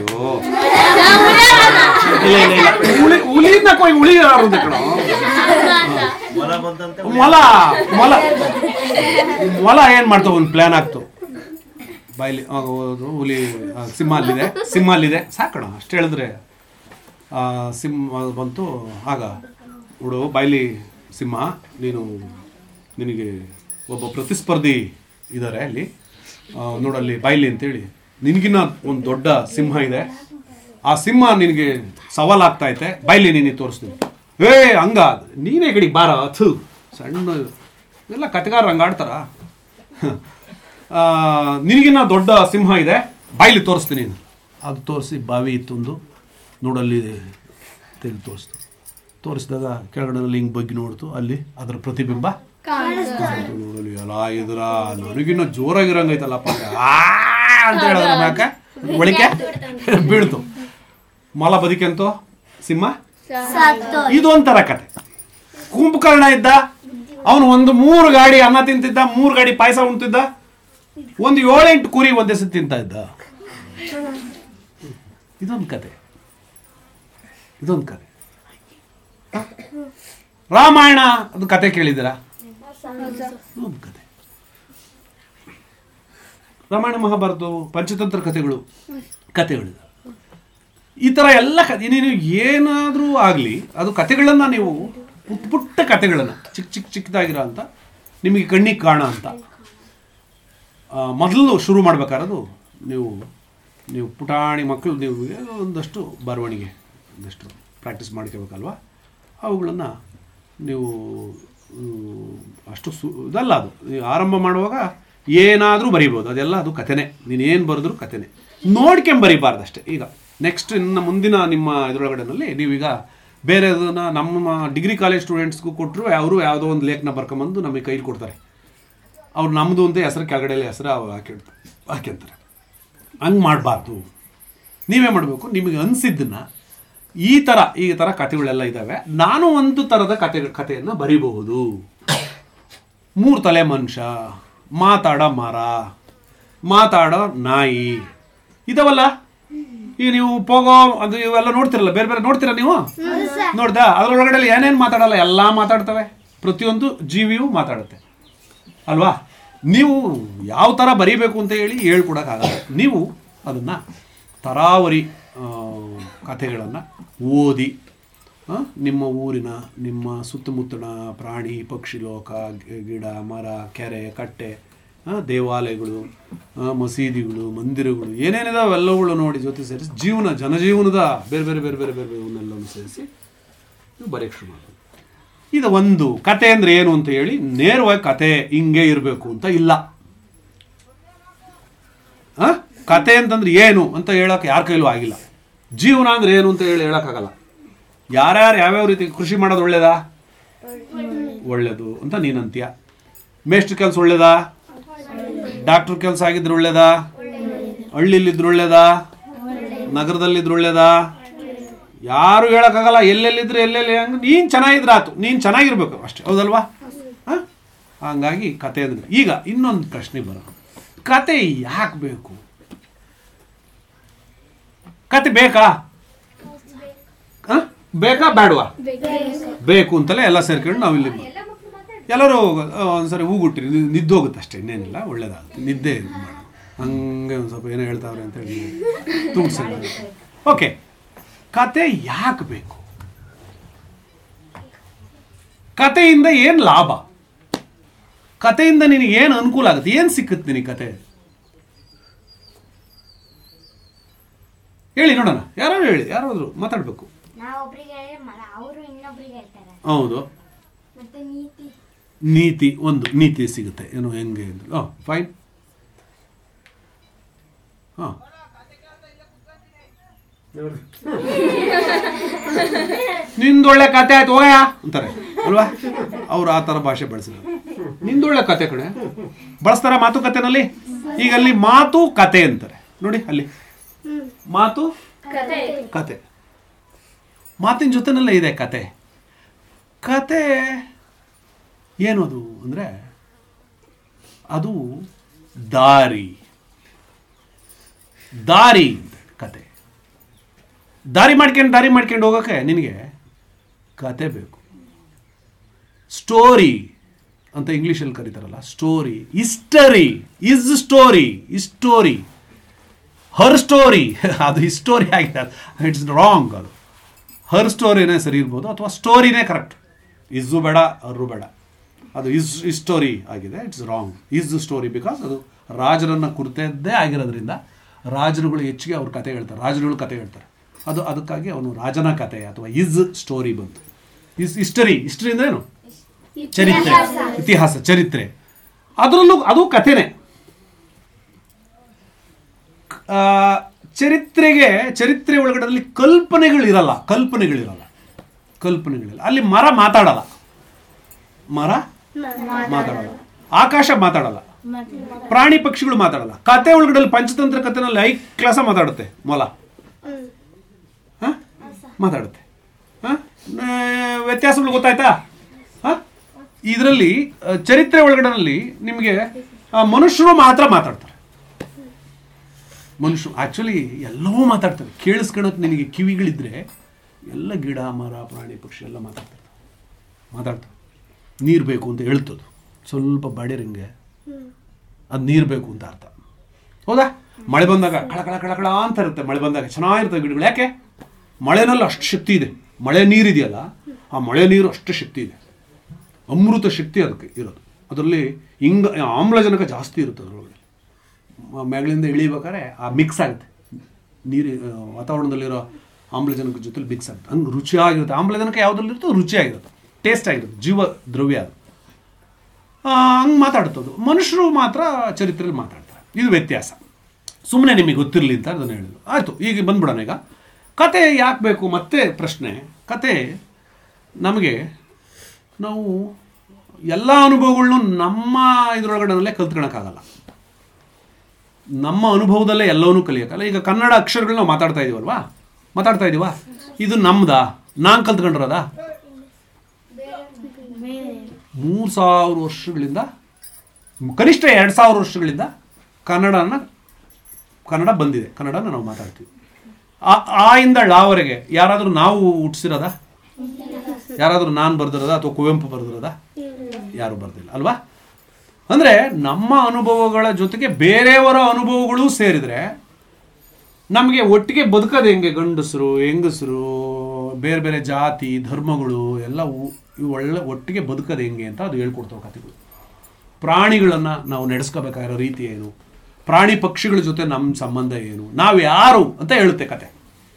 ಇಲ್ಲ ಇಲ್ಲ ಇಲ್ಲ ಉಳಿ ಉಳಿನ ಕೊಯ್ ಉಳಿಯಾರ ಅಂತ ಕಣೋ ಮೊಲ ಬಂದಂತೆ ಮೊಲ ಮೊಲ ಮೊಲ ಏನ್ ಮಾಡ್ತಾವ ಒಂದು ಪ್ಲಾನ್ ಆಗ್ತು ಬಾಯ್ಲಿ ಆ, ಹೌದು, ಹುಲಿ ಆ, ಸಿಂಹ ಅಲ್ಲಿದೆ ಸಿಂಹ ಅಲ್ಲಿದೆ ಸಾಕಣ ಅಷ್ಟು ಹೇಳಿದ್ರೆ ಆ, ಸಿಂಹ ಬಂತು ಆಗ ಹುಡು ಬಾಯ್ಲಿ ಸಿಂಹ ನೀನು ನಿನಗೆ ಒಬ್ಬ ಪ್ರತಿಸ್ಪರ್ಧಿ ಇದ್ದಾರೆ ಅಲ್ಲಿ ಆ, ನೋಡಲ್ಲಿ ಬಾಯ್ಲಿ ಅಂತೇಳಿ ನಿನಗಿನ್ನ ಒಂದು ದೊಡ್ಡ ಸಿಂಹ ಇದೆ ಆ ಸಿಂಹ ನಿನಗೆ ಸವಾಲಾಗ್ತಾ ಐತೆ ಬಾಯ್ಲಿ ನೀನು ತೋರಿಸ್ತೀನಿ ಏ ಹಂಗ ನೀನೇ ಕಡೆಗೆ ಬಾರ ಥು ಸಣ್ಣ ಎಲ್ಲ ಕತೆಗಾರ ಹಂಗೆ ಆಡ್ತಾರ ಆ, ನಿನಗಿನ್ನ ದೊಡ್ಡ ಸಿಂಹ ಇದೆ ಬಾಯ್ಲಿ ತೋರಿಸ್ತೀನಿ ಅಂತ. ಅದು ತೋರಿಸಿ ಬಾವಿ ಇತ್ತೊಂದು ನೋಡಲ್ಲಿ ತೆಗೆದು ತೋರಿಸ್ತು ತೋರಿಸಿದಾಗ ಕೆಳಗಡೆನಲ್ಲಿ ಹಿಂಗೆ ಬಗ್ಗಿ ನೋಡ್ತು ಅಲ್ಲಿ ಅದರ ಪ್ರತಿಬಿಂಬ ಕಾಣ್ತು ನೋಡಲಿ ಎಲ್ಲ ಎದುರ ನನಗಿನ್ನ ಜೋರಾಗಿರಂಗೈತಲ್ಲಪ್ಪ ಆ ಅಂತ ಹೇಳಿದ್ರ ಮ್ಯಾಕ ಒಳಿಕೆ ಬೀಳ್ತು ಮೊಲ ಬದುಕೆಂತು ಸಿಂಹ ಸತ್ತು ಇದೊಂಥರ ಕತೆ ಕುಂಭಕರ್ಣ ಇದ್ದ ಅವನು ಒಂದು ಮೂರು ಗಾಡಿ ಅನ್ನ ತಿಂತಿದ್ದ ಮೂರು ಗಾಡಿ ಪಾಯಸ ಉಣ್ತಿದ್ದ ಒಂದು ಏಳೆಂಟು ಕುರಿ ಒಂದೇ ಸತಿ ತಿಂತ ಇದ್ದ ಇದೊಂದು ಕತೆ ಇದೊಂದು ಕತೆ ಹ? ರಾಮಾಯಣ ಅದು ಕತೆ ಕೇಳಿದ್ದೀರಾ ಒಂದು ಕತೆ ರಾಮಾಯಣ ಮಹಾಭಾರತ ಪಂಚತಂತ್ರ ಕಥೆಗಳು ಕಥೆಗಳು ಈ ಥರ ಎಲ್ಲ ಕತೆ ನೀವು ಏನಾದರೂ ಆಗಲಿ ಅದು ಕತೆಗಳನ್ನು ನೀವು ಪುಟ್ಟ ಪುಟ್ಟ ಕತೆಗಳನ್ನು ಚಿಕ್ಕ ಚಿಕ್ಕ ಚಿಕ್ಕದಾಗಿರೋ ಅಂತ ನಿಮಗೆ ಕಣ್ಣಿಗೆ ಕಾಣ ಅಂತ ಆ, ಮೊದಲು ಶುರು ಮಾಡ್ಬೇಕಾರದು ನೀವು ನೀವು ಪುಟಾಣಿ ಮಕ್ಕಳು ನೀವು ಏನೋ ಒಂದಷ್ಟು ಬರವಣಿಗೆ ಒಂದಷ್ಟು ಪ್ರಾಕ್ಟೀಸ್ ಮಾಡ್ಕೋಬೇಕಲ್ವ ಅವುಗಳನ್ನು ನೀವು ಮ್, ಅಷ್ಟು ಸು ಇದಲ್ಲ ಅದು ನೀವು ಆರಂಭ ಮಾಡುವಾಗ ಏನಾದರೂ ಬರಿಬೋದು ಅದೆಲ್ಲ ಅದು ಕಥೆನೇ ನೀನೇನು ಬರೆದ್ರು ಕಥೆನೇ ನೋಡ್ಕೊಂಡ್ ಬರಿಬಾರ್ದು ಅಷ್ಟೇ ಈಗ ನೆಕ್ಸ್ಟ್ ಇನ್ನು ಮುಂದಿನ ನಿಮ್ಮ ಇದರೊಳಗಡೆನಲ್ಲಿ ನೀವೀಗ ಬೇರೆದನ್ನ ನಮ್ಮ ಡಿಗ್ರಿ ಕಾಲೇಜ್ ಸ್ಟೂಡೆಂಟ್ಸ್ಗೂ ಕೊಟ್ಟರು ಅವರು ಯಾವುದೋ ಒಂದು ಲೇಖನ ಬರ್ಕೊಂಬಂದು ನಮಗೆ ಕೈಲಿ ಕೊಡ್ತಾರೆ ಅವ್ರು ನಮ್ಮದು ಅಂತ ಹೆಸರು ಕೆಳಗಡೆ ಹೆಸರು ಹಾಕಿಡ್ತಾರೆ ಹಾಕ್ಯಂತಾರೆ ಹಂಗೆ ಮಾಡಬಾರ್ದು ನೀವೇ ಮಾಡಬೇಕು ನಿಮಗೆ ಅನಿಸಿದ್ದನ್ನ ಈ ಥರ ಈ ಥರ ಕಥೆಗಳೆಲ್ಲ ಇದ್ದಾವೆ ನಾನು ಒಂದು ಥರದ ಕತೆ ಕಥೆಯನ್ನು ಬರಿಬಹುದು ಮೂರು ತಲೆ ಮನುಷ್ಯ ಮಾತಾಡೋ ಮರ ಮಾತಾಡೋ ನಾಯಿ ಇದಾವಲ್ಲ ಈಗ ನೀವು ಪೋಗೋ ಅದು ಇವೆಲ್ಲ ನೋಡ್ತಿರಲ್ಲ ಬೇರೆ ಬೇರೆ ನೋಡ್ತೀರಾ ನೀವು ನೋಡ್ದಾ ಅದರೊಳಗಡೆ ಏನೇನು ಮಾತಾಡಲ್ಲ ಎಲ್ಲ ಮಾತಾಡ್ತವೆ ಪ್ರತಿಯೊಂದು ಜೀವಿಯೂ ಮಾತಾಡುತ್ತೆ ಅಲ್ವಾ ನೀವು ಯಾವ ಥರ ಬರೀಬೇಕು ಅಂತ ಹೇಳಿ ಹೇಳ್ಕೊಡೋಕ್ಕಾಗಲ್ಲ ನೀವು ಅದನ್ನು ತರಾವರಿ ಕಥೆಗಳನ್ನು ಓದಿ ಆ, ನಿಮ್ಮ ಊರಿನ ನಿಮ್ಮ ಸುತ್ತಮುತ್ತಲ ಪ್ರಾಣಿ ಪಕ್ಷಿ ಲೋಕ ಗಿ- ಗಿಡ ಮರ ಕೆರೆ ಕಟ್ಟೆ ಆ, ದೇವಾಲಯಗಳು ಆ, ಮಸೀದಿಗಳು ಮಂದಿರಗಳು ಏನೇನಿದಾವೆ ಎಲ್ಲವುಗಳು ನೋಡಿ ಜೊತೆ ಸೇರಿಸಿ ಜೀವನ ಜನಜೀವನದ ಬೇರೆ ಬೇರೆ ಬೇರೆ ಬೇರೆ ಬೇರೆ ಬೇರೆವನ್ನೆಲ್ಲವನ್ನು ಸೇರಿಸಿ ನೀವು ಬರೆಯಕ್ಕೆ ಶುರು ಮಾಡ್ಬೋದು ಇದು ಒಂದು ಕತೆ ಅಂದ್ರೆ ಏನು ಅಂತ ಹೇಳಿ ನೇರವಾಗಿ ಕತೆ ಹಿಂಗೆ ಇರಬೇಕು ಅಂತ ಇಲ್ಲ ಆ? ಕತೆ ಅಂತಂದ್ರೆ ಏನು ಅಂತ ಹೇಳಕ್ಕೆ ಯಾರ ಕೈಲೂ ಆಗಿಲ್ಲ ಜೀವನ ಅಂದ್ರೆ ಏನು ಅಂತ ಹೇಳಿ ಹೇಳಕ್ಕಾಗಲ್ಲ ಯಾರ್ಯಾರು ಯಾವ್ಯಾವ ರೀತಿ ಕೃಷಿ ಮಾಡೋದು ಒಳ್ಳೇದಾ ಒಳ್ಳೇದು ಅಂತ ನೀನಂತೀಯ ಮೇಷ್ಟ್ರ ಕೆಲಸ ಒಳ್ಳೇದಾ ಡಾಕ್ಟರ್ ಕೆಲಸ ಆಗಿದ್ರೆ ಒಳ್ಳೇದಾ ಹಳ್ಳಿಲಿದ್ರೆ ಒಳ್ಳೇದಾ ನಗರದಲ್ಲಿದ್ರೆ ಒಳ್ಳೇದಾ ಯಾರು ಹೇಳಕ್ಕಾಗಲ್ಲ ಎಲ್ಲೆಲ್ಲಿದ್ರೆ ಎಲ್ಲೆಲ್ಲಿ ಹಂಗೆ ನೀನು ಚೆನ್ನಾಗಿದ್ರೆ ಆತು ನೀನು ಚೆನ್ನಾಗಿರ್ಬೇಕು ಅಷ್ಟೇ ಹೌದಲ್ವಾ ಹಾಂ ಹಂಗಾಗಿ ಕತೆ ಅಂದ್ರೆ ಈಗ ಇನ್ನೊಂದು ಪ್ರಶ್ನೆ ಬರೋ ಕತೆ ಯಾಕೆ ಬೇಕು ಕತೆ ಬೇಕಾ ಆ? ಬೇಕಾ ಬೇಡವಾ ಬೇಕು ಅಂತಲೇ ಎಲ್ಲ ಸೇರ್ಕೊಂಡು ನಾವು ಇಲ್ಲಿ ಎಲ್ಲರೂ ಆ, ಒಂದ್ಸರಿ ಹೂಗುಟ್ಟಿರಿ ನಿ- ನಿದ್ದೋಗುತ್ತೆ ಅಷ್ಟೇ ಇನ್ನೇನಿಲ್ಲ ಒಳ್ಳೇದಾಗುತ್ತೆ ನಿದ್ದೆ ಇದು ಮಾಡೋದು. ಹಂಗೆ ಒಂದು ಸ್ವಲ್ಪ ಏನೋ ಹೇಳ್ತಾವ್ರೆ ಅಂತೇಳಿ ತುಂಬಿಸಿ ಓಕೆ ಕತೆ ಯಾಕೆ ಬೇಕು ಕತೆಯಿಂದ ಏನು ಲಾಭ ಕತೆಯಿಂದ ನಿನಗೆ ಏನು ಅನುಕೂಲ ಆಗುತ್ತೆ ಏನು ಸಿಕ್ಕುತ್ತೆ ನಿನಗೆ ಕತೆ ಹೇಳಿ ನೋಡೋಣ ಯಾರು ಹೇಳಿ ಯಾರಾದ್ರು ಮಾತಾಡಬೇಕು ನಾವು ಒಬ್ರಿಗೆ ಹೇಳಿದ್ರೆ ಮರ ಅವರು ಇನ್ನೊಬ್ರಿಗೆ ಹೇಳ್ತಾರೆ ಹೌದು ಮತ್ತೆ ನೀತಿ ನೀತಿ ಒಂದು ನೀತಿ ಸಿಗುತ್ತೆ ಏನೋ ಹೆಂಗೆ ಅಂದ್ರೆ ಹಾಂ ಫೈನ್ ಹಾಂ ನೋಡಿ ನಿಂದೊಳ್ಳೆ ಕತೆ ಆಯ್ತು ಹೋಗಯ್ಯ ಅಂತಾರೆ ಅಲ್ವಾ ಅವ್ರು ಆ ಥರ ಭಾಷೆ ಬಳಸಿದ್ರು ನಿಂದೊಳ್ಳೆ ಕತೆ ಕಡೆ ಬಳಸ್ತಾರ ಮಾತುಕತೆನಲ್ಲಿ ಈಗ ಅಲ್ಲಿ ಮಾತು ಕತೆ ಅಂತಾರೆ ನೋಡಿ ಅಲ್ಲಿ ಮಾತು ಕತೆ ಮಾತಿನ ಜೊತೆನಲ್ಲೇ ಇದೆ ಕತೆ ಕತೆ ಏನು ಅದು ಅಂದರೆ ಅದು ದಾರಿ ದಾರಿ ಕತೆ ದಾರಿ ಮಾಡ್ಕೊಂಡು ದಾರಿ ಮಾಡ್ಕೊಂಡು ಹೋಗೋಕೆ ನಿನಗೆ ಕತೆ ಬೇಕು ಸ್ಟೋರಿ ಅಂತ ಇಂಗ್ಲೀಷಲ್ಲಿ ಕರೀತಾರಲ್ಲ story history is story story her story ಅದು ಹಿಸ್ಟೋರಿ ಆಗಿದೆ ಇಟ್ಸ್ ರಾಂಗ್ ಅದು ಹರ್ ಸ್ಟೋರಿನೇ ಸರಿ ಇರ್ಬೋದು ಅಥವಾ ಸ್ಟೋರಿನೇ ಕರೆಕ್ಟ್ ಇಸ್ಸು ಬೇಡ ಅರ್ರು ಬೇಡ ಅದು ಇಸ್ ಸ್ಟೋರಿ ಆಗಿದೆ it's wrong is story because ಅದು ರಾಜರನ್ನು ಕುರಿತದ್ದೇ ಆಗಿರೋದ್ರಿಂದ ರಾಜರುಗಳು ಹೆಚ್ಚಿಗೆ ಅವ್ರ ಕತೆ ಹೇಳ್ತಾರೆ ರಾಜರುಗಳು ಕತೆ ಹೇಳ್ತಾರೆ ಅದು ಅದಕ್ಕಾಗಿ ಅವನು ರಾಜನ ಕತೆ ಅಥವಾ ಇಸ್ ಸ್ಟೋರಿ ಬಂತು ಇಸ್ ಹಿಸ್ಟರಿ ಹಿಸ್ಟರಿ ಅಂದ್ರೆ ಏನು ಚರಿತ್ರೆ ಇತಿಹಾಸ ಚರಿತ್ರೆ ಅದರಲ್ಲೂ ಅದು ಕಥೆನೇ ಆ, ಚರಿತ್ರೆಗೆ ಚರಿತ್ರೆ ಒಳಗಡೆ ಕಲ್ಪನೆಗಳಿರಲ್ಲ ಕಲ್ಪನೆಗಳಿರಲ್ಲ ಕಲ್ಪನೆಗಳಿಲ್ಲ ಅಲ್ಲಿ ಮರ ಮಾತಾಡಲ್ಲ ಮರ ಮಾತಾಡಲ್ಲ ಆಕಾಶ ಮಾತಾಡಲ್ಲ ಪ್ರಾಣಿ ಪಕ್ಷಿಗಳು ಮಾತಾಡಲ್ಲ ಕತೆ ಒಳಗಡೆ ಪಂಚತಂತ್ರ ಕಥೆನಲ್ಲಿ ಐ ಕ್ಲಾಸ ಮಾತಾಡುತ್ತೆ ಮೊಲ ಹ? ಮಾತಾಡುತ್ತೆ ಹ? ಆ, ವ್ಯತ್ಯಾಸಗಳು ಗೊತ್ತಾಯ್ತಾ ಇದರಲ್ಲಿ ಚರಿತ್ರೆ ಒಳಗಡೆನಲ್ಲಿ ನಿಮಗೆ ಆ, ಮನುಷ್ಯರು ಮಾತ್ರ ಮಾತಾಡ್ತಾರೆ ಮನುಷ್ಯರು ಆ್ಯಕ್ಚುಲಿ ಎಲ್ಲವೂ ಮಾತಾಡ್ತಾರೆ ಕೇಳಿಸ್ಕೊಳಕ್ಕೆ ನಿನಗೆ ಕಿವಿಗಳಿದ್ರೆ ಎಲ್ಲ ಗಿಡ ಮರ ಪ್ರಾಣಿ ಪಕ್ಷಿ ಎಲ್ಲ ಮಾತಾಡ್ತಾರೆ ಮಾತಾಡ್ತಾರೆ ನೀರು ಬೇಕು ಅಂತ ಹೇಳ್ತದು ಸ್ವಲ್ಪ ಬಡಿರಂಗೆ ಅದು ನೀರು ಬೇಕು ಅಂತ ಅರ್ಥ ಹೌದಾ ಮಳೆ ಬಂದಾಗ ಕಳ ಕಳ ಕಳ ಕಳ ಅಂತ ಇರುತ್ತೆ ಮಳೆ ಬಂದಾಗ ಚೆನ್ನಾಗಿರ್ತವೆ ಗಿಡಗಳು ಯಾಕೆ ಮಳೆನಲ್ಲಿ ಅಷ್ಟು ಶಕ್ತಿ ಇದೆ ಮಳೆ ನೀರಿದೆಯಲ್ಲ ಆ ಮಳೆ ನೀರು ಅಷ್ಟು ಶಕ್ತಿ ಇದೆ ಅಮೃತ ಶಕ್ತಿ ಅದಕ್ಕೆ ಇರೋದು ಅದರಲ್ಲಿ ಹಿಂಗ ಆಮ್ಲಜನಕ ಜಾಸ್ತಿ ಇರುತ್ತೆ ಅದರೊಳಗಡೆ ಮ- ಮೇಗಳಿಂದ ಇಳಿಬೇಕಾದ್ರೆ ಆ ಮಿಕ್ಸ್ ಆಗುತ್ತೆ ನೀರು ಆ, ವಾತಾವರಣದಲ್ಲಿರೋ ಆಮ್ಲಜನಕ ಜೊತೆಲಿ ಮಿಕ್ಸ್ ಆಗುತ್ತೆ ಹಂಗೆ ರುಚಿಯಾಗಿರುತ್ತೆ ಆಮ್ಲಜನಕ ಯಾವುದ್ರಲ್ಲಿರುತ್ತೋ ರುಚಿಯಾಗಿರುತ್ತೆ ಟೇಸ್ಟ್ ಆಗಿರುತ್ತೆ ಜೀವ ದ್ರವ್ಯ ಅದು ಹಂಗೆ ಮಾತಾಡ್ತದ್ದು ಮನುಷ್ಯರು ಮಾತ್ರ ಚರಿತ್ರೆಯಲ್ಲಿ ಮಾತಾಡ್ತಾರೆ ಇದು ವ್ಯತ್ಯಾಸ ಸುಮ್ಮನೆ ನಿಮಗೆ ಗೊತ್ತಿರಲಿ ಅಂತ ಅದನ್ನು ಹೇಳಿದ್ರು ಆಯಿತು ಈಗ ಬಂದ್ಬಿಡೋಣ ಈಗ ಕತೆ ಯಾಕೆ ಬೇಕು ಮತ್ತೆ ಪ್ರಶ್ನೆ ಕತೆ ನಮಗೆ ನಾವು ಎಲ್ಲ ಅನುಭವಗಳನ್ನೂ ನಮ್ಮ ಇದ್ರೊಳಗಡೆನಲ್ಲೇ ಕಲ್ತ್ಕೊಳಕ್ಕಾಗಲ್ಲ ನಮ್ಮ ಅನುಭವದಲ್ಲೇ ಎಲ್ಲವನ್ನೂ ಕಲಿಯೋಕ್ಕಲ್ಲ ಈಗ ಕನ್ನಡ ಅಕ್ಷರಗಳನ್ನ ನಾವು ಮಾತಾಡ್ತಾ ಇದೀವಲ್ವಾ ಮಾತಾಡ್ತಾ ಇದೀವಾ ಇದು ನಮ್ದಾ ನಾನು ಕಲ್ತ್ಕೊಂಡಿರೋದಾ ಮೂರು ಸಾವಿರ ವರ್ಷಗಳಿಂದ ಕನಿಷ್ಠ ಎರಡು ಸಾವಿರ ವರ್ಷಗಳಿಂದ ಕನ್ನಡನ ಕನ್ನಡ ಬಂದಿದೆ ಕನ್ನಡನ ನಾವು ಮಾತಾಡ್ತೀವಿ ಆ ಆ ಇಂದ ಳಾವರೆಗೆ ಯಾರಾದರೂ ನಾವು ಹುಟ್ಟಿಸಿರೋದಾ ಯಾರಾದರೂ ನಾನು ಬರ್ದಿರೋದಾ ಅಥವಾ ಕುವೆಂಪು ಬರ್ದಿರೋದಾ ಯಾರು ಬರ್ದಿಲ್ಲ ಅಲ್ವಾ ಅಂದರೆ ನಮ್ಮ ಅನುಭವಗಳ ಜೊತೆಗೆ ಬೇರೆಯವರ ಅನುಭವಗಳು ಸೇರಿದರೆ ನಮಗೆ ಒಟ್ಟಿಗೆ ಬದುಕೋದು ಹೆಂಗೆ ಗಂಡಸರು ಹೆಂಗಸರು ಬೇರೆ ಬೇರೆ ಜಾತಿ ಧರ್ಮಗಳು ಎಲ್ಲ ಉ- ಇವು ಒಳ್ಳೆ ಒಟ್ಟಿಗೆ ಬದುಕೋದು ಹೆಂಗೆ ಅಂತ ಅದು ಹೇಳ್ಕೊಡ್ತಾವೆ ಕಥೆಗಳು ಪ್ರಾಣಿಗಳನ್ನು ನಾವು ನಡೆಸ್ಕೋಬೇಕಾಗಿರೋ ರೀತಿ ಏನು ಪ್ರಾಣಿ ಪಕ್ಷಿಗಳ ಜೊತೆ ನಮ್ಮ ಸಂಬಂಧ ಏನು ನಾವು ಯಾರು ಅಂತ ಹೇಳುತ್ತೆ ಕತೆ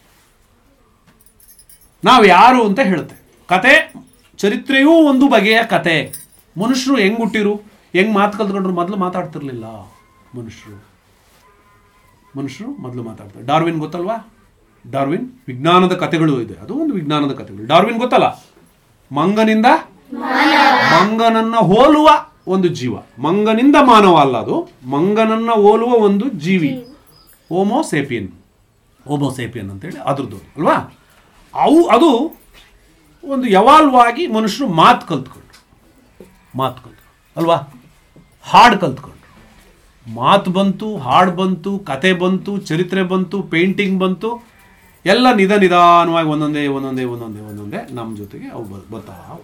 ನಾವು ಯಾರು ಅಂತ ಹೇಳುತ್ತೆ ಕತೆ ಚರಿತ್ರೆಯೂ ಒಂದು ಬಗೆಯ ಕತೆ ಮನುಷ್ಯರು ಹೆಂಗ್ ಹುಟ್ಟಿರು ಹೆಂಗ್ ಮಾತು ಕಲ್ತ್ಕೊಂಡ್ರು ಮೊದಲು ಮಾತಾಡ್ತಿರ್ಲಿಲ್ಲ ಮನುಷ್ಯರು ಮನುಷ್ಯರು ಮೊದಲು ಮಾತಾಡ್ತಾರೆ ಡಾರ್ವಿನ್ ಗೊತ್ತಲ್ವಾ ಡಾರ್ವಿನ್ ವಿಜ್ಞಾನದ ಕಥೆಗಳು ಇದೆ ಅದು ಒಂದು ವಿಜ್ಞಾನದ ಕಥೆಗಳು ಡಾರ್ವಿನ್ ಗೊತ್ತಲ್ಲ ಮಂಗನಿಂದ ಮಂಗನನ್ನ ಹೋಲುವ ಒಂದು ಜೀವ ಮಂಗನಿಂದ ಮಾನವ ಅಲ್ಲ ಅದು ಮಂಗನನ್ನ ಹೋಲುವ ಒಂದು ಜೀವಿ ಹೋಮೋ ಸೇಪಿಯನ್ ಹೋಮೋ ಸೇಪಿಯನ್ ಅಂತೇಳಿ ಅದ್ರದ್ದು ಅಲ್ವಾ ಅವು ಅದು ಒಂದು ಯವಾಲ್ವ್ ಆಗಿ ಮನುಷ್ಯರು ಮಾತು ಕಲ್ತ್ಕೊಂಡ್ರು ಮಾತು ಕಲ್ತ್ರು ಅಲ್ವಾ ಹಾಡು ಕಲ್ತ್ಕೊಂಡ್ರು ಮಾತು ಬಂತು ಹಾಡು ಬಂತು ಕತೆ ಬಂತು ಚರಿತ್ರೆ ಬಂತು ಪೇಂಟಿಂಗ್ ಬಂತು ಎಲ್ಲ ನಿಧ ನಿಧಾನವಾಗಿ ಒಂದೊಂದೇ ಒಂದೊಂದೇ ಒಂದೊಂದೇ ಒಂದೊಂದೇ ನಮ್ಮ ಜೊತೆಗೆ ಅವು ಬ- ಬರ್ತಾ ಹೋಗ್ತು.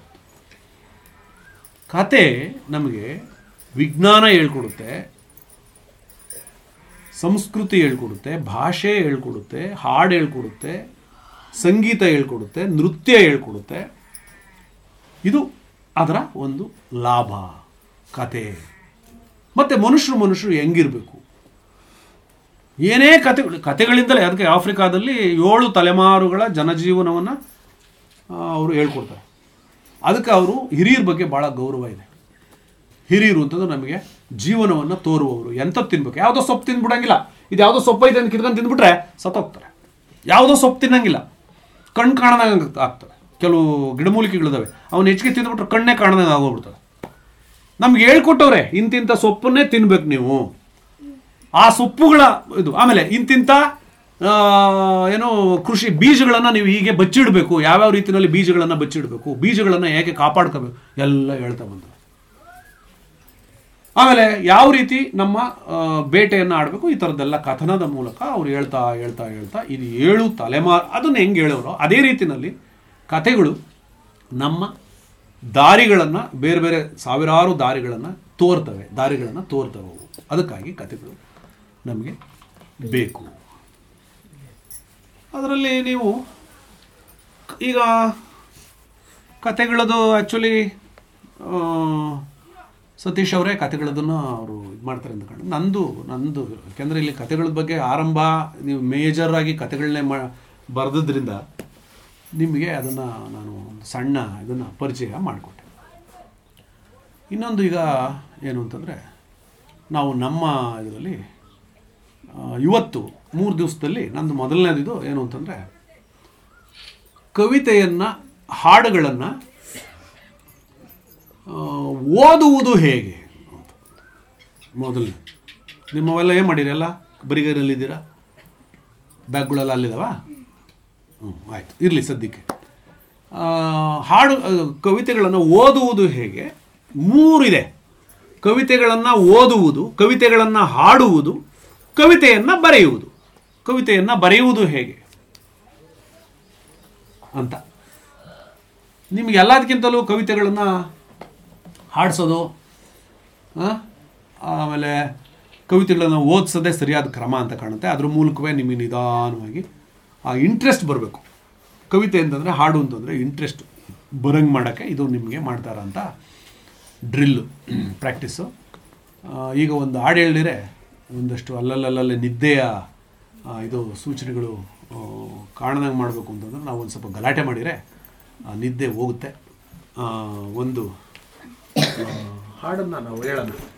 ಕತೆ ನಮಗೆ ವಿಜ್ಞಾನ ಹೇಳ್ಕೊಡುತ್ತೆ ಸಂಸ್ಕೃತಿ ಹೇಳ್ಕೊಡುತ್ತೆ ಭಾಷೆ ಹೇಳ್ಕೊಡುತ್ತೆ ಹಾಡು ಹೇಳ್ಕೊಡುತ್ತೆ ಸಂಗೀತ ಹೇಳ್ಕೊಡುತ್ತೆ ನೃತ್ಯ ಹೇಳ್ಕೊಡುತ್ತೆ ಇದು ಅದರ ಒಂದು ಲಾಭ ಕತೆ ಮತ್ತು ಮನುಷ್ಯರು ಮನುಷ್ಯರು ಹೆಂಗಿರಬೇಕು ಏನೇ ಕತೆಗಳು ಕತೆಗಳಿಂದಲೇ ಅದಕ್ಕೆ ಆಫ್ರಿಕಾದಲ್ಲಿ ಏಳು ತಲೆಮಾರುಗಳ ಜನಜೀವನವನ್ನು ಅವರು ಹೇಳ್ಕೊಡ್ತಾರೆ ಅದಕ್ಕೆ ಅವರು ಹಿರಿಯರ ಬಗ್ಗೆ ಭಾಳ ಗೌರವ ಇದೆ ಹಿರಿಯರು ಅಂತಂದ್ರೆ ನಮಗೆ ಜೀವನವನ್ನು ತೋರುವವರು ಎಂಥದ್ದು ತಿನ್ಬೇಕು ಯಾವುದೋ ಸೊಪ್ಪು ತಿಂದ್ಬಿಡಂಗಿಲ್ಲ ಇದು ಯಾವುದೋ ಸೊಪ್ಪು ಐತೆ ಅಂತ ಕಿತ್ಕೊಂಡು ತಿಂದ್ಬಿಟ್ರೆ ಸತ್ತೋಗ್ತಾರೆ ಯಾವುದೋ ಸೊಪ್ಪು ತಿನ್ನಂಗಿಲ್ಲ ಕಣ್ಣು ಕಾಣದಂಗೆ ಆಗ್ತವೆ ಕೆಲವು ಗಿಡಮೂಲಿಕೆಗಳಿದಾವೆ ಅವನು ಹೆಚ್ಚಿಗೆ ತಿಂದ್ಬಿಟ್ರೆ ಕಣ್ಣೇ ಕಾಣದಂಗೆ ಆಗೋಗ್ಬಿಡ್ತವೆ ನಮ್ಗೆ ಹೇಳ್ಕೊಟ್ಟವ್ರೆ ಇಂತಿಂಥ ಸೊಪ್ಪನ್ನೇ ತಿನ್ಬೇಕು ನೀವು ಆ ಸೊಪ್ಪುಗಳ ಇದು ಆಮೇಲೆ ಇಂತಿಂಥ ಆ, ಏನೋ ಕೃಷಿ ಬೀಜಗಳನ್ನು ನೀವು ಹೀಗೆ ಬಚ್ಚಿಡಬೇಕು ಯಾವ್ಯಾವ ರೀತಿಯಲ್ಲಿ ಬೀಜಗಳನ್ನು ಬಚ್ಚಿಡಬೇಕು ಬೀಜಗಳನ್ನು ಹೇಗೆ ಕಾಪಾಡ್ಕೋಬೇಕು ಎಲ್ಲ ಹೇಳ್ತಾ ಬಂದರು ಆಮೇಲೆ ಯಾವ ರೀತಿ ನಮ್ಮ ಆ, ಬೇಟೆಯನ್ನು ಆಡಬೇಕು ಈ ಥರದ್ದೆಲ್ಲ ಕಥನದ ಮೂಲಕ ಅವ್ರು ಹೇಳ್ತಾ ಹೇಳ್ತಾ ಹೇಳ್ತಾ ಇದು ಏಳು ತಲೆಮಾರು ಅದನ್ನು ಹೆಂಗೆ ಹೇಳೋರು ಅದೇ ರೀತಿಯಲ್ಲಿ ಕಥೆಗಳು ನಮ್ಮ ದಾರಿಗಳನ್ನು ಬೇರೆ ಬೇರೆ ಸಾವಿರಾರು ದಾರಿಗಳನ್ನು ತೋರ್ತವೆ ದಾರಿಗಳನ್ನು ತೋರ್ತವೆ ಅವು ಅದಕ್ಕಾಗಿ ಕಥೆಗಳು ನಮಗೆ ಬೇಕು ಅದರಲ್ಲಿ ನೀವು ಈಗ ಕತೆಗಳದು ಆ್ಯಕ್ಚುಲಿ ಸತೀಶ್ ಅವರೇ ಕತೆಗಳದನ್ನು ಅವರು ಇದು ಮಾಡ್ತಾರೆ ಅಂತ ಕಂಡು ನಂದು ನಂದು ಯಾಕೆಂದರೆ ಇಲ್ಲಿ ಕತೆಗಳ ಬಗ್ಗೆ ಆರಂಭ ನೀವು ಮೇಜರ್ ಆಗಿ ಕತೆಗಳನ್ನೇ ಮಾ ಬರೆದಿದ್ರಿಂದ ನಿಮಗೆ ಅದನ್ನು ನಾನು ಒಂದು ಸಣ್ಣ ಇದನ್ನು ಪರಿಚಯ ಮಾಡಿಕೊಟ್ಟೆ ಇನ್ನೊಂದು ಈಗ ಏನು ಅಂತಂದರೆ ನಾವು ನಮ್ಮ ಇದರಲ್ಲಿ ಆ, ಇವತ್ತು ಮೂರು ದಿವಸದಲ್ಲಿ ನಂದು ಮೊದಲನೇದಿದು ಏನು ಅಂತಂದರೆ ಕವಿತೆಯನ್ನು ಹಾಡುಗಳನ್ನು ಓದುವುದು ಹೇಗೆ ಅಂತ ಮೊದಲನೇ ನಿಮ್ಮವೆಲ್ಲ ಏನು ಮಾಡಿರಿ ಎಲ್ಲ ಬರಿಗೈರಲ್ಲಿದ್ದೀರಾ ಬ್ಯಾಗ್ಗಳೆಲ್ಲ ಅಲ್ಲಿದಾವಾ ಹ್ಞೂ ಆಯಿತು ಇರಲಿ ಸದ್ಯಕ್ಕೆ ಆ, ಹಾಡು ಆ, ಕವಿತೆಗಳನ್ನು ಓದುವುದು ಹೇಗೆ ಮೂರಿದೆ ಕವಿತೆಗಳನ್ನು ಓದುವುದು ಕವಿತೆಗಳನ್ನು ಹಾಡುವುದು ಕವಿತೆಯನ್ನು ಬರೆಯುವುದು ಕವಿತೆಯನ್ನು ಬರೆಯುವುದು ಹೇಗೆ ಅಂತ ನಿಮಗೆ ಎಲ್ಲದಕ್ಕಿಂತಲೂ ಕವಿತೆಗಳನ್ನು ಹಾಡಿಸೋದು ಆ, ಆಮೇಲೆ ಕವಿತೆಗಳನ್ನು ಓದಿಸೋದೇ ಸರಿಯಾದ ಕ್ರಮ ಅಂತ ಕಾಣುತ್ತೆ ಅದ್ರ ಮೂಲಕವೇ ನಿಮಗೆ ನಿಧಾನವಾಗಿ ಆ ಇಂಟ್ರೆಸ್ಟ್ ಬರಬೇಕು ಕವಿತೆ ಅಂತಂದರೆ ಹಾಡು ಅಂತಂದರೆ ಇಂಟ್ರೆಸ್ಟ್ ಬರಂಗೆ ಮಾಡೋಕ್ಕೆ ಇದು ನಿಮಗೆ ಮಾಡ್ತಾರ ಅಂತ ಡ್ರಿಲ್ಲು ಪ್ರಾಕ್ಟೀಸು ಈಗ ಒಂದು ಹಾಡು ಹೇಳಿದ್ರೆ ಒಂದಷ್ಟು ಅಲ್ಲಲ್ಲಲ್ಲೇ ನಿದ್ದೆಯ ಆ, ಇದು ಸೂಚನೆಗಳು ಆ, ಕಾಣದಂಗೆ ಮಾಡಬೇಕು ಅಂತಂದ್ರೆ ನಾವು ಒಂದು ಸ್ವಲ್ಪ ಗಲಾಟೆ ಮಾಡಿದರೆ ಆ, ನಿದ್ದೆ ಹೋಗುತ್ತೆ ಆ, ಒಂದು ಹಾಡನ್ನು ನಾವು ಹೇಳೋಣ